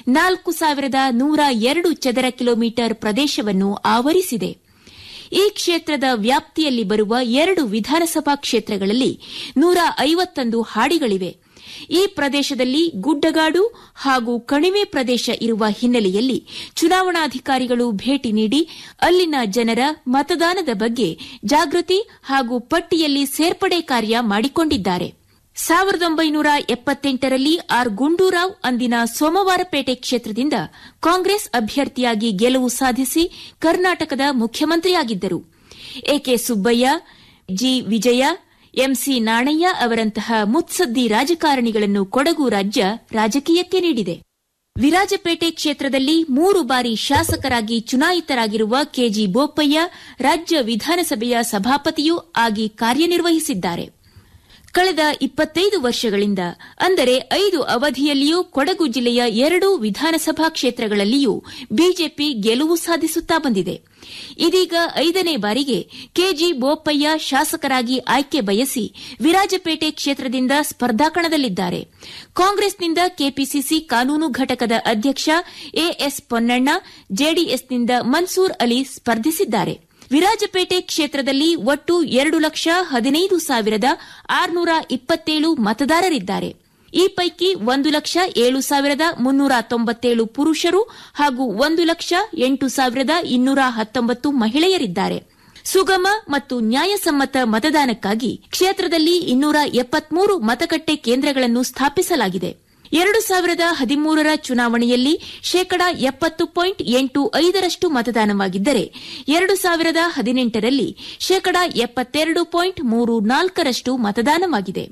ನಾಲ್ಕು ಸಾವಿರದ ನೂರ ಎರಡು ಚದರ ಕಿಲೋಮೀಟರ್ ಪ್ರದೇಶವನ್ನು ಆವರಿಸಿದೆ ಈ ಕ್ಷೇತ್ರದ ವ್ಯಾಪ್ತಿಯಲ್ಲಿ ಬರುವ ಎರಡು ವಿಧಾನಸಭಾ ಕ್ಷೇತ್ರಗಳಲ್ಲಿ ನೂರ ಐವತ್ತೊಂದು ಹಾಡಿಗಳಿವೆ ಈ ಪ್ರದೇಶದಲ್ಲಿ ಗುಡ್ಡಗಾಡು ಹಾಗೂ ಕಣಿವೆ ಪ್ರದೇಶ ಇರುವ ಹಿನ್ನೆಲೆಯಲ್ಲಿ ಚುನಾವಣಾಧಿಕಾರಿಗಳು ಭೇಟಿ ನೀಡಿ ಅಲ್ಲಿನ ಜನರ ಮತದಾನದ ಬಗ್ಗೆ ಜಾಗೃತಿ ಹಾಗೂ ಪಟ್ಟಿಯಲ್ಲಿ ಸೇರ್ಪಡೆ ಕಾರ್ಯ ಮಾಡಿಕೊಂಡಿದ್ದಾರೆ ಸಾವಿರದ ಒಂಬೈನೂರ ಎಪ್ಪತ್ತೆಂಟರಲ್ಲಿ ಆರ್ ಗುಂಡೂರಾವ್ ಅಂದಿನ ಸೋಮವಾರಪೇಟೆ ಕ್ಷೇತ್ರದಿಂದ ಕಾಂಗ್ರೆಸ್ ಅಭ್ಯರ್ಥಿಯಾಗಿ ಗೆಲುವು ಸಾಧಿಸಿ ಕರ್ನಾಟಕದ ಮುಖ್ಯಮಂತ್ರಿಯಾಗಿದ್ದರು A K Subbaiah G Vijaya M C Nanaiah ಅವರಂತಹ ಮುತ್ಸದ್ದಿ ರಾಜಕಾರಣಿಗಳನ್ನು ಕೊಡಗು ರಾಜ್ಯ ರಾಜಕೀಯಕ್ಕೆ ನೀಡಿದೆ ವಿರಾಜಪೇಟೆ ಕ್ಷೇತ್ರದಲ್ಲಿ ಮೂರು ಬಾರಿ ಶಾಸಕರಾಗಿ ಚುನಾಯಿತರಾಗಿರುವ ಕೆಜಿ ಬೋಪಯ್ಯ ರಾಜ್ಯ ವಿಧಾನಸಭೆಯ ಸಭಾಪತಿಯೂ ಆಗಿ ಕಾರ್ಯನಿರ್ವಹಿಸಿದ್ದಾರೆ ಕಳೆದ ಇಪ್ಪತ್ತೈದು ವರ್ಷಗಳಿಂದ ಅಂದರೆ ಐದು ಅವಧಿಯಲ್ಲಿಯೂ ಕೊಡಗು ಜಿಲ್ಲೆಯ ಎರಡೂ ವಿಧಾನಸಭಾ ಕ್ಷೇತ್ರಗಳಲ್ಲಿಯೂ ಬಿಜೆಪಿ ಗೆಲುವು ಸಾಧಿಸುತ್ತಾ ಬಂದಿದೆ ಇದೀಗ ಐದನೇ ಬಾರಿಗೆ ಕೆಜಿ ಬೋಪಯ್ಯ ಶಾಸಕರಾಗಿ ಆಯ್ಕೆ ಬಯಸಿ ವಿರಾಜಪೇಟೆ ಕ್ಷೇತ್ರದಿಂದ ಸ್ಪರ್ಧಾಕಣದಲ್ಲಿದ್ದಾರೆ ಕಾಂಗ್ರೆಸ್ನಿಂದ ಕೆಪಿಸಿಸಿ ಕಾನೂನು ಘಟಕದ ಅಧ್ಯಕ್ಷ ಎಎಸ್ ಪೊನ್ನಣ್ಣ ಜೆಡಿಎಸ್ನಿಂದ ಮನ್ಸೂರ್ ಅಲಿ ಸ್ಪರ್ಧಿಸಿದ್ದಾರೆ ವಿರಾಜಪೇಟೆ ಕ್ಷೇತ್ರದಲ್ಲಿ ಒಟ್ಟು ಎರಡು ಲಕ್ಷ ಹದಿನೈದು ಸಾವಿರದ ಆರುನೂರ ಇಪ್ಪತ್ತೇಳು ಮತದಾರರಿದ್ದಾರೆ ಈ ಪೈಕಿ ಒಂದು ಲಕ್ಷ ಏಳು ಸಾವಿರದ ಮುನ್ನೂರ ತೊಂಬತ್ತೇಳು ಪುರುಷರು ಹಾಗೂ ಒಂದು ಲಕ್ಷ ಎಂಟು ಸಾವಿರದ ಇನ್ನೂರ ಹತ್ತೊಂಬತ್ತು ಮಹಿಳೆಯರಿದ್ದಾರೆ ಸುಗಮ ಮತ್ತು ನ್ಯಾಯಸಮ್ಮತ ಮತದಾನಕ್ಕಾಗಿ ಕ್ಷೇತ್ರದಲ್ಲಿ ಇನ್ನೂರ ಎಪ್ಪತ್ಮೂರು ಮತಗಟ್ಟೆ ಕೇಂದ್ರಗಳನ್ನು ಸ್ಥಾಪಿಸಲಾಗಿದೆ ಎರಡು ಸಾವಿರದ ಹದಿಮೂರರ ಚುನಾವಣೆಯಲ್ಲಿ ಶೇಕಡಾ ಎಪ್ಪತ್ತು ಪಾಯಿಂಟ್ ಎಂಟು ಐದರಷ್ಟು ಮತದಾನವಾಗಿದ್ದರೆ ಎರಡು ಸಾವಿರದ ಹದಿನೆಂಟರಲ್ಲಿ ಶೇಕಡಾ ಎಪ್ಪತ್ತೆರಡು ಪಾಯಿಂಟ್ ಮೂರು ನಾಲ್ಕರಷ್ಟು ಮತದಾನವಾಗಿದೆ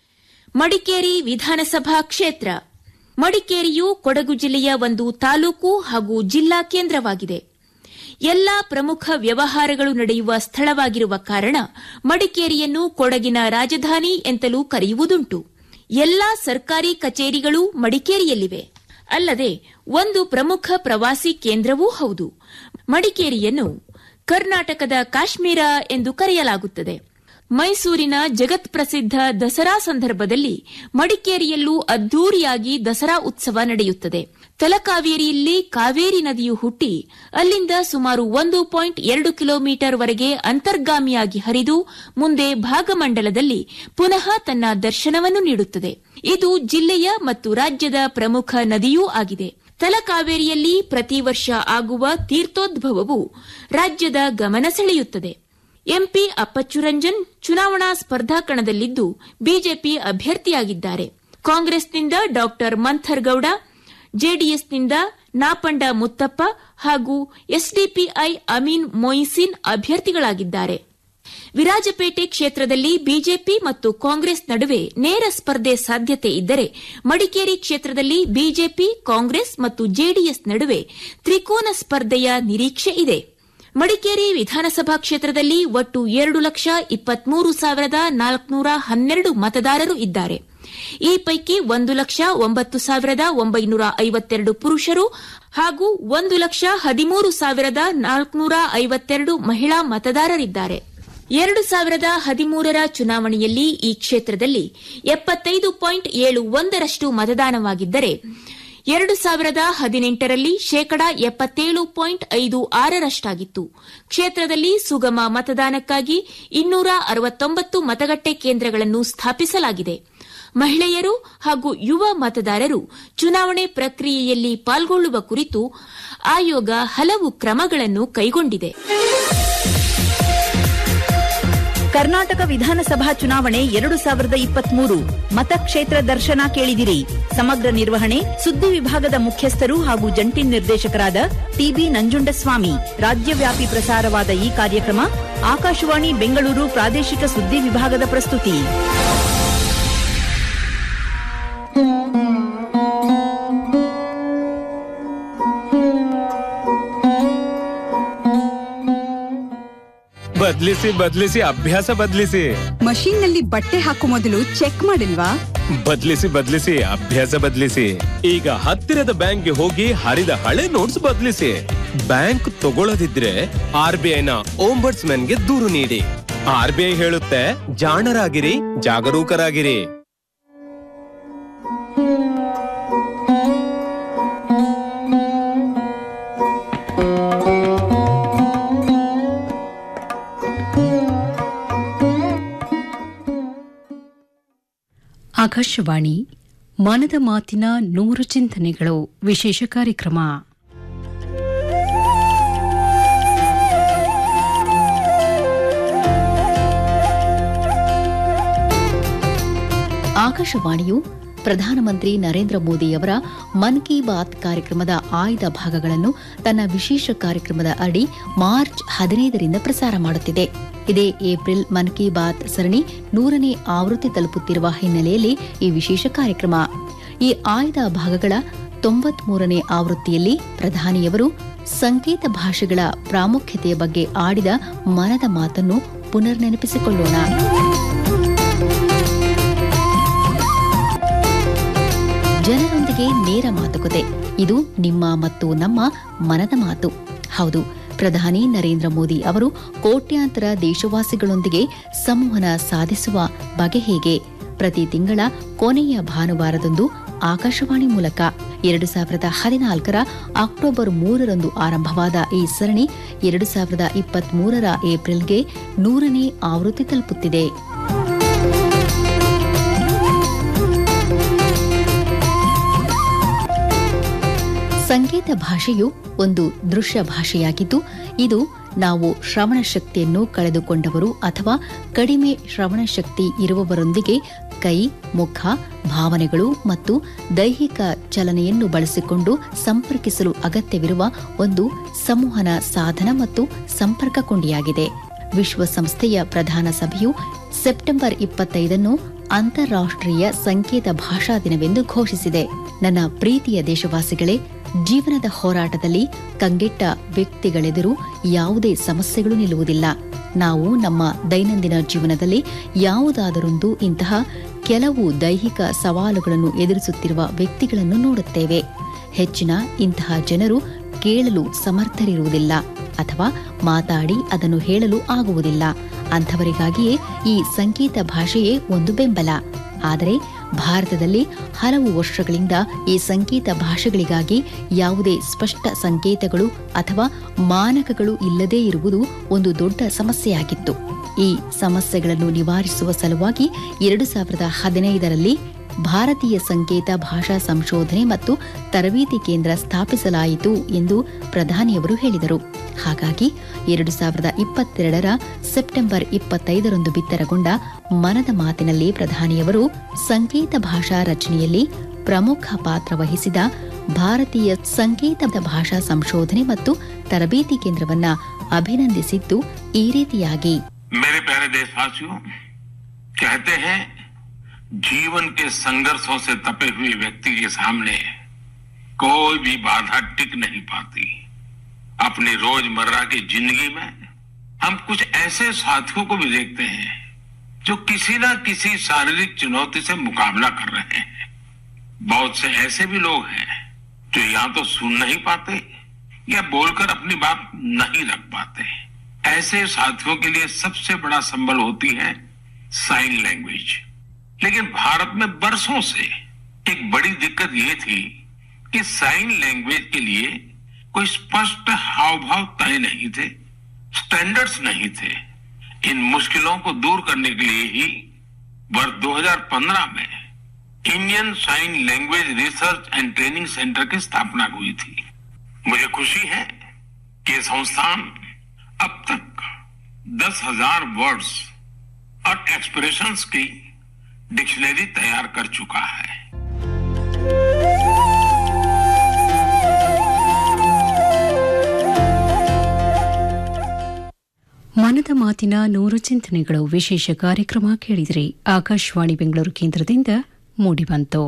ಮಡಿಕೇರಿ ವಿಧಾನಸಭಾ ಕ್ಷೇತ್ರ ಮಡಿಕೇರಿಯು ಕೊಡಗು ಜಿಲ್ಲೆಯ ಒಂದು ತಾಲೂಕು ಹಾಗೂ ಜಿಲ್ಲಾ ಕೇಂದ್ರವಾಗಿದೆ ಎಲ್ಲಾ ಪ್ರಮುಖ ವ್ಯವಹಾರಗಳು ನಡೆಯುವ ಸ್ಥಳವಾಗಿರುವ ಕಾರಣ ಮಡಿಕೇರಿಯನ್ನು ಕೊಡಗಿನ ರಾಜಧಾನಿ ಎಂತಲೂ ಕರೆಯುವುದುಂಟು ಎಲ್ಲಾ ಸರ್ಕಾರಿ ಕಚೇರಿಗಳು ಮಡಿಕೇರಿಯಲ್ಲಿವೆ ಅಲ್ಲದೆ ಒಂದು ಪ್ರಮುಖ ಪ್ರವಾಸಿ ಕೇಂದ್ರವೂ ಹೌದು ಮಡಿಕೇರಿಯನ್ನು ಕರ್ನಾಟಕದ ಕಾಶ್ಮೀರ ಎಂದು ಕರೆಯಲಾಗುತ್ತದೆ ಮೈಸೂರಿನ ಜಗತ್ ಪ್ರಸಿದ್ಧ ದಸರಾ ಸಂದರ್ಭದಲ್ಲಿ ಮಡಿಕೇರಿಯಲ್ಲೂ ಅದ್ದೂರಿಯಾಗಿ ದಸರಾ ಉತ್ಸವ ನಡೆಯುತ್ತದೆ ತಲಕಾವೇರಿಯಲ್ಲಿ ಕಾವೇರಿ ನದಿಯು ಹುಟ್ಟಿ ಅಲ್ಲಿಂದ ಸುಮಾರು ಒಂದು ಪಾಯಿಂಟ್ ಎರಡು ಕಿಲೋಮೀಟರ್ ವರೆಗೆ ಅಂತರ್ಗಾಮಿಯಾಗಿ ಹರಿದು ಮುಂದೆ ಭಾಗಮಂಡಲದಲ್ಲಿ ಪುನಃ ತನ್ನ ದರ್ಶನವನ್ನು ನೀಡುತ್ತದೆ ಇದು ಜಿಲ್ಲೆಯ ಮತ್ತು ರಾಜ್ಯದ ಪ್ರಮುಖ ನದಿಯೂ ಆಗಿದೆ ತಲಕಾವೇರಿಯಲ್ಲಿ ಪ್ರತಿ ವರ್ಷ ಆಗುವ ತೀರ್ಥೋದ್ಭವವು ರಾಜ್ಯದ ಗಮನ ಸೆಳೆಯುತ್ತದೆ ಎಂಪಿ ಅಪ್ಪಚ್ಚುರಂಜನ್ ಚುನಾವಣಾ ಸ್ಪರ್ಧಾಕಣದಲ್ಲಿದ್ದು ಬಿಜೆಪಿ ಅಭ್ಯರ್ಥಿಯಾಗಿದ್ದಾರೆ ಕಾಂಗ್ರೆಸ್ನಿಂದ ಡಾ ಮಂಥರ್ಗೌಡ ಜೆಡಿಎಸ್ನಿಂದ ನಾಪಂಡ ಮುತ್ತಪ್ಪ ಹಾಗೂ ಎಸ್ಡಿಪಿಐ ಅಮೀನ್ ಮೊಯಿಸಿನ್ ಅಭ್ಯರ್ಥಿಗಳಾಗಿದ್ದಾರೆ ವಿರಾಜಪೇಟೆ ಕ್ಷೇತ್ರದಲ್ಲಿ ಬಿಜೆಪಿ ಮತ್ತು ಕಾಂಗ್ರೆಸ್ ನಡುವೆ ನೇರ ಸ್ಪರ್ಧೆ ಸಾಧ್ಯತೆ ಇದ್ದರೆ ಮಡಿಕೇರಿ ಕ್ಷೇತ್ರದಲ್ಲಿ ಬಿಜೆಪಿ ಕಾಂಗ್ರೆಸ್ ಮತ್ತು ಜೆಡಿಎಸ್ ನಡುವೆ ತ್ರಿಕೋನ ಸ್ಪರ್ಧೆಯ ನಿರೀಕ್ಷೆ ಇದೆ ಮಡಿಕೇರಿ ವಿಧಾನಸಭಾ ಕ್ಷೇತ್ರದಲ್ಲಿ ಒಟ್ಟು ಎರಡು ಲಕ್ಷ ಇಪ್ಪತ್ಮೂರು ಸಾವಿರದ ನಾಲ್ಕುನೂರ ಹನ್ನೆರಡು ಮತದಾರರು ಇದ್ದಾರೆ ಈ ಪೈಕಿ ಒಂದು ಲಕ್ಷ ಒಂಬತ್ತು ಸಾವಿರದ ಒಂಬೈನೂರ ಐವತ್ತೆರಡು ಪುರುಷರು ಹಾಗೂ ಒಂದು ಲಕ್ಷ ಹದಿಮೂರು ಸಾವಿರದ ನಾಲ್ಕುನೂರ ಐವತ್ತೆರಡು ಮಹಿಳಾ ಮತದಾರರಿದ್ದಾರೆ ಎರಡು ಸಾವಿರದ ಹದಿಮೂರರ ಚುನಾವಣೆಯಲ್ಲಿ ಈ ಕ್ಷೇತ್ರದಲ್ಲಿ ಎಪ್ಪತ್ತೈದು ಪಾಯಿಂಟ್ ಏಳು ಒಂದರಷ್ಟು ಮತದಾನವಾಗಿದ್ದರೆ ಎರಡು ಸಾವಿರದ ಹದಿನೆಂಟರಲ್ಲಿ ಶೇಕಡಾ ಎಪ್ಪತ್ತೇಳು ಪಾಯಿಂಟ್ ಐದು ಆರರಷ್ಟಾಗಿತ್ತು ಕ್ಷೇತ್ರದಲ್ಲಿ ಸುಗಮ ಮತದಾನಕ್ಕಾಗಿ ಇನ್ನೂರ ಅರವತ್ತೊಂಬತ್ತು ಮತಗಟ್ಟೆ ಕೇಂದ್ರಗಳನ್ನು ಸ್ಥಾಪಿಸಲಾಗಿದೆ ಮಹಿಳೆಯರು ಹಾಗೂ ಯುವ ಮತದಾರರು ಚುನಾವಣೆ ಪ್ರಕ್ರಿಯೆಯಲ್ಲಿ ಪಾಲ್ಗೊಳ್ಳುವ ಕುರಿತು ಆಯೋಗ ಹಲವು ಕ್ರಮಗಳನ್ನು ಕೈಗೊಂಡಿದೆ ಕರ್ನಾಟಕ ವಿಧಾನಸಭಾ ಚುನಾವಣೆ ಎರಡು ಸಾವಿರದ ಇಪ್ಪತ್ಮೂರು ಮತಕ್ಷೇತ್ರ ದರ್ಶನ ಕೇಳಿದಿರಿ ಸಮಗ್ರ ನಿರ್ವಹಣೆ ಸುದ್ದಿ ವಿಭಾಗದ ಮುಖ್ಯಸ್ಥರು ಹಾಗೂ ಜಂಟಿ ನಿರ್ದೇಶಕರಾದ ಟಿಬಿ ನಂಜುಂಡಸ್ವಾಮಿ ರಾಜ್ಯವ್ಯಾಪಿ ಪ್ರಸಾರವಾದ ಈ ಕಾರ್ಯಕ್ರಮ ಆಕಾಶವಾಣಿ ಬೆಂಗಳೂರು ಪ್ರಾದೇಶಿಕ ಸುದ್ದಿ ವಿಭಾಗದ ಪ್ರಸ್ತುತಿ ಬದ್ಲಿಸಿ ಬದ್ಲಿಸಿ ಅಭ್ಯಾಸ ಬದ್ಲಿಸಿ ಮಷೀನ್ ನಲ್ಲಿ ಬಟ್ಟೆ ಹಾಕೋ ಮೊದಲು ಚೆಕ್ ಮಾಡಿಲ್ವಾ ಬದ್ಲಿಸಿ ಬದ್ಲಿಸಿ ಅಭ್ಯಾಸ ಬದ್ಲಿಸಿ ಈಗ ಹತ್ತಿರದ ಬ್ಯಾಂಕ್ಗೆ ಹೋಗಿ ಹರಿದ ಹಳೆ ನೋಟ್ಸ್ ಬದ್ಲಿಸಿ ಬ್ಯಾಂಕ್ ತಗೊಳ್ಳದಿದ್ರೆ ಆರ್ ಬಿ ಐನ ಓಂಬರ್ಟ್ಸ್ ಗೆ ದೂರು ನೀಡಿ ಆರ್ ಬಿ ಐ ಹೇಳುತ್ತೆ ಜಾಣರಾಗಿರಿ ಜಾಗರೂಕರಾಗಿರಿ ಆಕಾಶವಾಣಿ ಮನದ ಮಾತಿನ ನೂರು ಚಿಂತನೆಗಳು ವಿಶೇಷ ಕಾರ್ಯಕ್ರಮ ಆಕಾಶವಾಣಿಯು ಪ್ರಧಾನಮಂತ್ರಿ ನರೇಂದ್ರ ಮೋದಿಯವರ ಮನ್ ಕಿ ಬಾತ್ ಕಾರ್ಯಕ್ರಮದ ಆಯ್ದ ಭಾಗಗಳನ್ನು ತನ್ನ ವಿಶೇಷ ಕಾರ್ಯಕ್ರಮದ ಅಡಿ ಮಾರ್ಚ್ ಹದಿನೈದರಿಂದ ಪ್ರಸಾರ ಮಾಡುತ್ತಿದೆ ಇದೇ ಏಪ್ರಿಲ್ ಮನ್ ಕಿ ಬಾತ್ ಸರಣಿ ನೂರನೇ ಆವೃತ್ತಿ ತಲುಪುತ್ತಿರುವ ಹಿನ್ನೆಲೆಯಲ್ಲಿ ಈ ವಿಶೇಷ ಕಾರ್ಯಕ್ರಮ ಈ ಆಯ್ದ ಭಾಗಗಳ ತೊಂಬತ್ಮೂರನೇ ಆವೃತ್ತಿಯಲ್ಲಿ ಪ್ರಧಾನಿಯವರು ಸಂಕೇತ ಭಾಷೆಗಳ ಪ್ರಾಮುಖ್ಯತೆಯ ಬಗ್ಗೆ ಆಡಿದ ಮನದ ಮಾತನ್ನು ಪುನರ್ ನೆನಪಿಸಿಕೊಳ್ಳೋಣ ಜನರೊಂದಿಗೆ ನೇರ ಮಾತುಕತೆ ಇದು ನಿಮ್ಮ ಮತ್ತು ನಮ್ಮ ಮನದ ಮಾತು ಹೌದು ಪ್ರಧಾನಿ ನರೇಂದ್ರ ಮೋದಿ ಅವರು ಕೋಟ್ಯಾಂತರ ದೇಶವಾಸಿಗಳೊಂದಿಗೆ ಸಂವಹನ ಸಾಧಿಸುವ ಬಗೆ ಹೇಗೆ ಪ್ರತಿ ತಿಂಗಳ ಕೊನೆಯ ಭಾನುವಾರದಂದು ಆಕಾಶವಾಣಿ ಮೂಲಕ ಎರಡು ಸಾವಿರದ ಹದಿನಾಲ್ಕರ ಅಕ್ಟೋಬರ್ ಮೂರರಂದು ಆರಂಭವಾದ ಈ ಸರಣಿ ಎರಡು ಸಾವಿರದ ಇಪ್ಪತ್ಮೂರರ ಏಪ್ರಿಲ್ಗೆ ನೂರನೇ ಆವೃತ್ತಿ ತಲುಪುತ್ತಿದೆ ಸಂಕೇತ ಭಾಷೆಯು ಒಂದು ದೃಶ್ಯ ಭಾಷೆಯಾಗಿದ್ದು ಇದು ನಾವು ಶ್ರವಣ ಶಕ್ತಿಯನ್ನು ಕಳೆದುಕೊಂಡವರು ಅಥವಾ ಕಡಿಮೆ ಶ್ರವಣ ಶಕ್ತಿ ಇರುವವರೊಂದಿಗೆ ಕೈ ಮುಖ ಭಾವನೆಗಳು ಮತ್ತು ದೈಹಿಕ ಚಲನೆಯನ್ನು ಬಳಸಿಕೊಂಡು ಸಂಪರ್ಕಿಸಲು ಅಗತ್ಯವಿರುವ ಒಂದು ಸಂವಹನ ಸಾಧನ ಮತ್ತು ಸಂಪರ್ಕ ಕೊಂಡಿಯಾಗಿದೆ ವಿಶ್ವಸಂಸ್ಥೆಯ ಪ್ರಧಾನ ಸಭೆಯು ಸೆಪ್ಟೆಂಬರ್ ಇಪ್ಪತ್ತೈದನ್ನು ಅಂತಾರಾಷ್ಟ್ರೀಯ ಸಂಕೇತ ಭಾಷಾ ದಿನವೆಂದು ಘೋಷಿಸಿದೆ ನನ್ನ ಪ್ರೀತಿಯ ದೇಶವಾಸಿಗಳೇ ಜೀವನದ ಹೋರಾಟದಲ್ಲಿ ಕಂಗೆಟ್ಟ ವ್ಯಕ್ತಿಗಳೆದುರು ಯಾವುದೇ ಸಮಸ್ಯೆಗಳು ನಿಲ್ಲುವುದಿಲ್ಲ ನಾವು ನಮ್ಮ ದೈನಂದಿನ ಜೀವನದಲ್ಲಿ ಯಾವುದಾದರೊಂದು ಇಂತಹ ಕೆಲವು ದೈಹಿಕ ಸವಾಲುಗಳನ್ನು ಎದುರಿಸುತ್ತಿರುವ ವ್ಯಕ್ತಿಗಳನ್ನು ನೋಡುತ್ತೇವೆ ಹೆಚ್ಚಿನ ಇಂತಹ ಜನರು ಕೇಳಲು ಸಮರ್ಥರಿರುವುದಿಲ್ಲ ಅಥವಾ ಮಾತಾಡಿ ಅದನ್ನು ಹೇಳಲು ಆಗುವುದಿಲ್ಲ ಅಂಥವರಿಗಾಗಿಯೇ ಈ ಸಂಕೇತ ಭಾಷೆಯೇ ಒಂದು ಬೆಂಬಲ ಆದರೆ ಭಾರತದಲ್ಲಿ ಹಲವು ವರ್ಷಗಳಿಂದ ಈ ಸಂಕೇತ ಭಾಷೆಗಳಿಗಾಗಿ ಯಾವುದೇ ಸ್ಪಷ್ಟ ಸಂಕೇತಗಳು ಅಥವಾ ಮಾನಕಗಳು ಇಲ್ಲದೇ ಇರುವುದು ಒಂದು ದೊಡ್ಡ ಸಮಸ್ಯೆಯಾಗಿತ್ತು ಈ ಸಮಸ್ಯೆಗಳನ್ನು ನಿವಾರಿಸುವ ಸಲುವಾಗಿ ಎರಡು ಸಾವಿರದ ಹದಿನೈದರಲ್ಲಿ ಭಾರತೀಯ ಸಂಕೇತ ಭಾಷಾ ಸಂಶೋಧನೆ ಮತ್ತು ತರಬೇತಿ ಕೇಂದ್ರ ಸ್ಥಾಪಿಸಲಾಯಿತು ಎಂದು ಪ್ರಧಾನಿಯವರು ಹೇಳಿದರು ಹಾಗಾಗಿ ಎರಡು ಸಾವಿರದ ಇಪ್ಪತ್ತೆರಡರ ಸೆಪ್ಟೆಂಬರ್ ಇಪ್ಪತ್ತೈದರಂದು ಬಿತ್ತರಗೊಂಡ ಮನದ ಮಾತಿನಲ್ಲಿ ಪ್ರಧಾನಿಯವರು ಸಂಕೇತ ಭಾಷಾ ರಚನೆಯಲ್ಲಿ ಪ್ರಮುಖ ಪಾತ್ರ ವಹಿಸಿದ ಭಾರತೀಯ ಸಂಕೇತ ಭಾಷಾ ಸಂಶೋಧನೆ ಮತ್ತು ತರಬೇತಿ ಕೇಂದ್ರವನ್ನ ಅಭಿನಂದಿಸಿದ್ದು ಈ ರೀತಿಯಾಗಿ मेरे प्यारे देशवासियों कहते हैं जीवन के संघर्षों से तपे हुए व्यक्ति के सामने कोई भी बाधा टिक नहीं पाती अपनी रोजमर्रा की जिंदगी में हम कुछ ऐसे साथियों को भी देखते हैं जो किसी न किसी शारीरिक चुनौती से मुकाबला कर रहे हैं बहुत से ऐसे भी लोग हैं जो या तो सुन नहीं पाते या बोलकर अपनी बात नहीं रख पाते ऐसे साथियों के लिए सबसे बड़ा संबल होती है साइन लैंग्वेज लेकिन भारत में बरसों से एक बड़ी दिक्कत ये थी कि साइन लैंग्वेज के लिए कोई स्पष्ट हाव भाव तय नहीं थे स्टैंडर्ड्स नहीं थे इन मुश्किलों को दूर करने के लिए ही वर्ष 2015 में Indian sign language research and training centre की स्थापना हुई थी मुझे खुशी है कि ये संस्थान अब तक दस हजार वर्ड्स और एक्सप्रेशंस की डिक्शनरी तैयार कर चुका है ಮನದ ಮಾತಿನ ನೂರು ಚಿಂತನೆಗಳು ವಿಶೇಷ ಕಾರ್ಯಕ್ರಮ ಕೇಳಿದ್ರಿ ಆಕಾಶವಾಣಿ ಬೆಂಗಳೂರು ಕೇಂದ್ರದಿಂದ ಮೂಡಿಬಂತು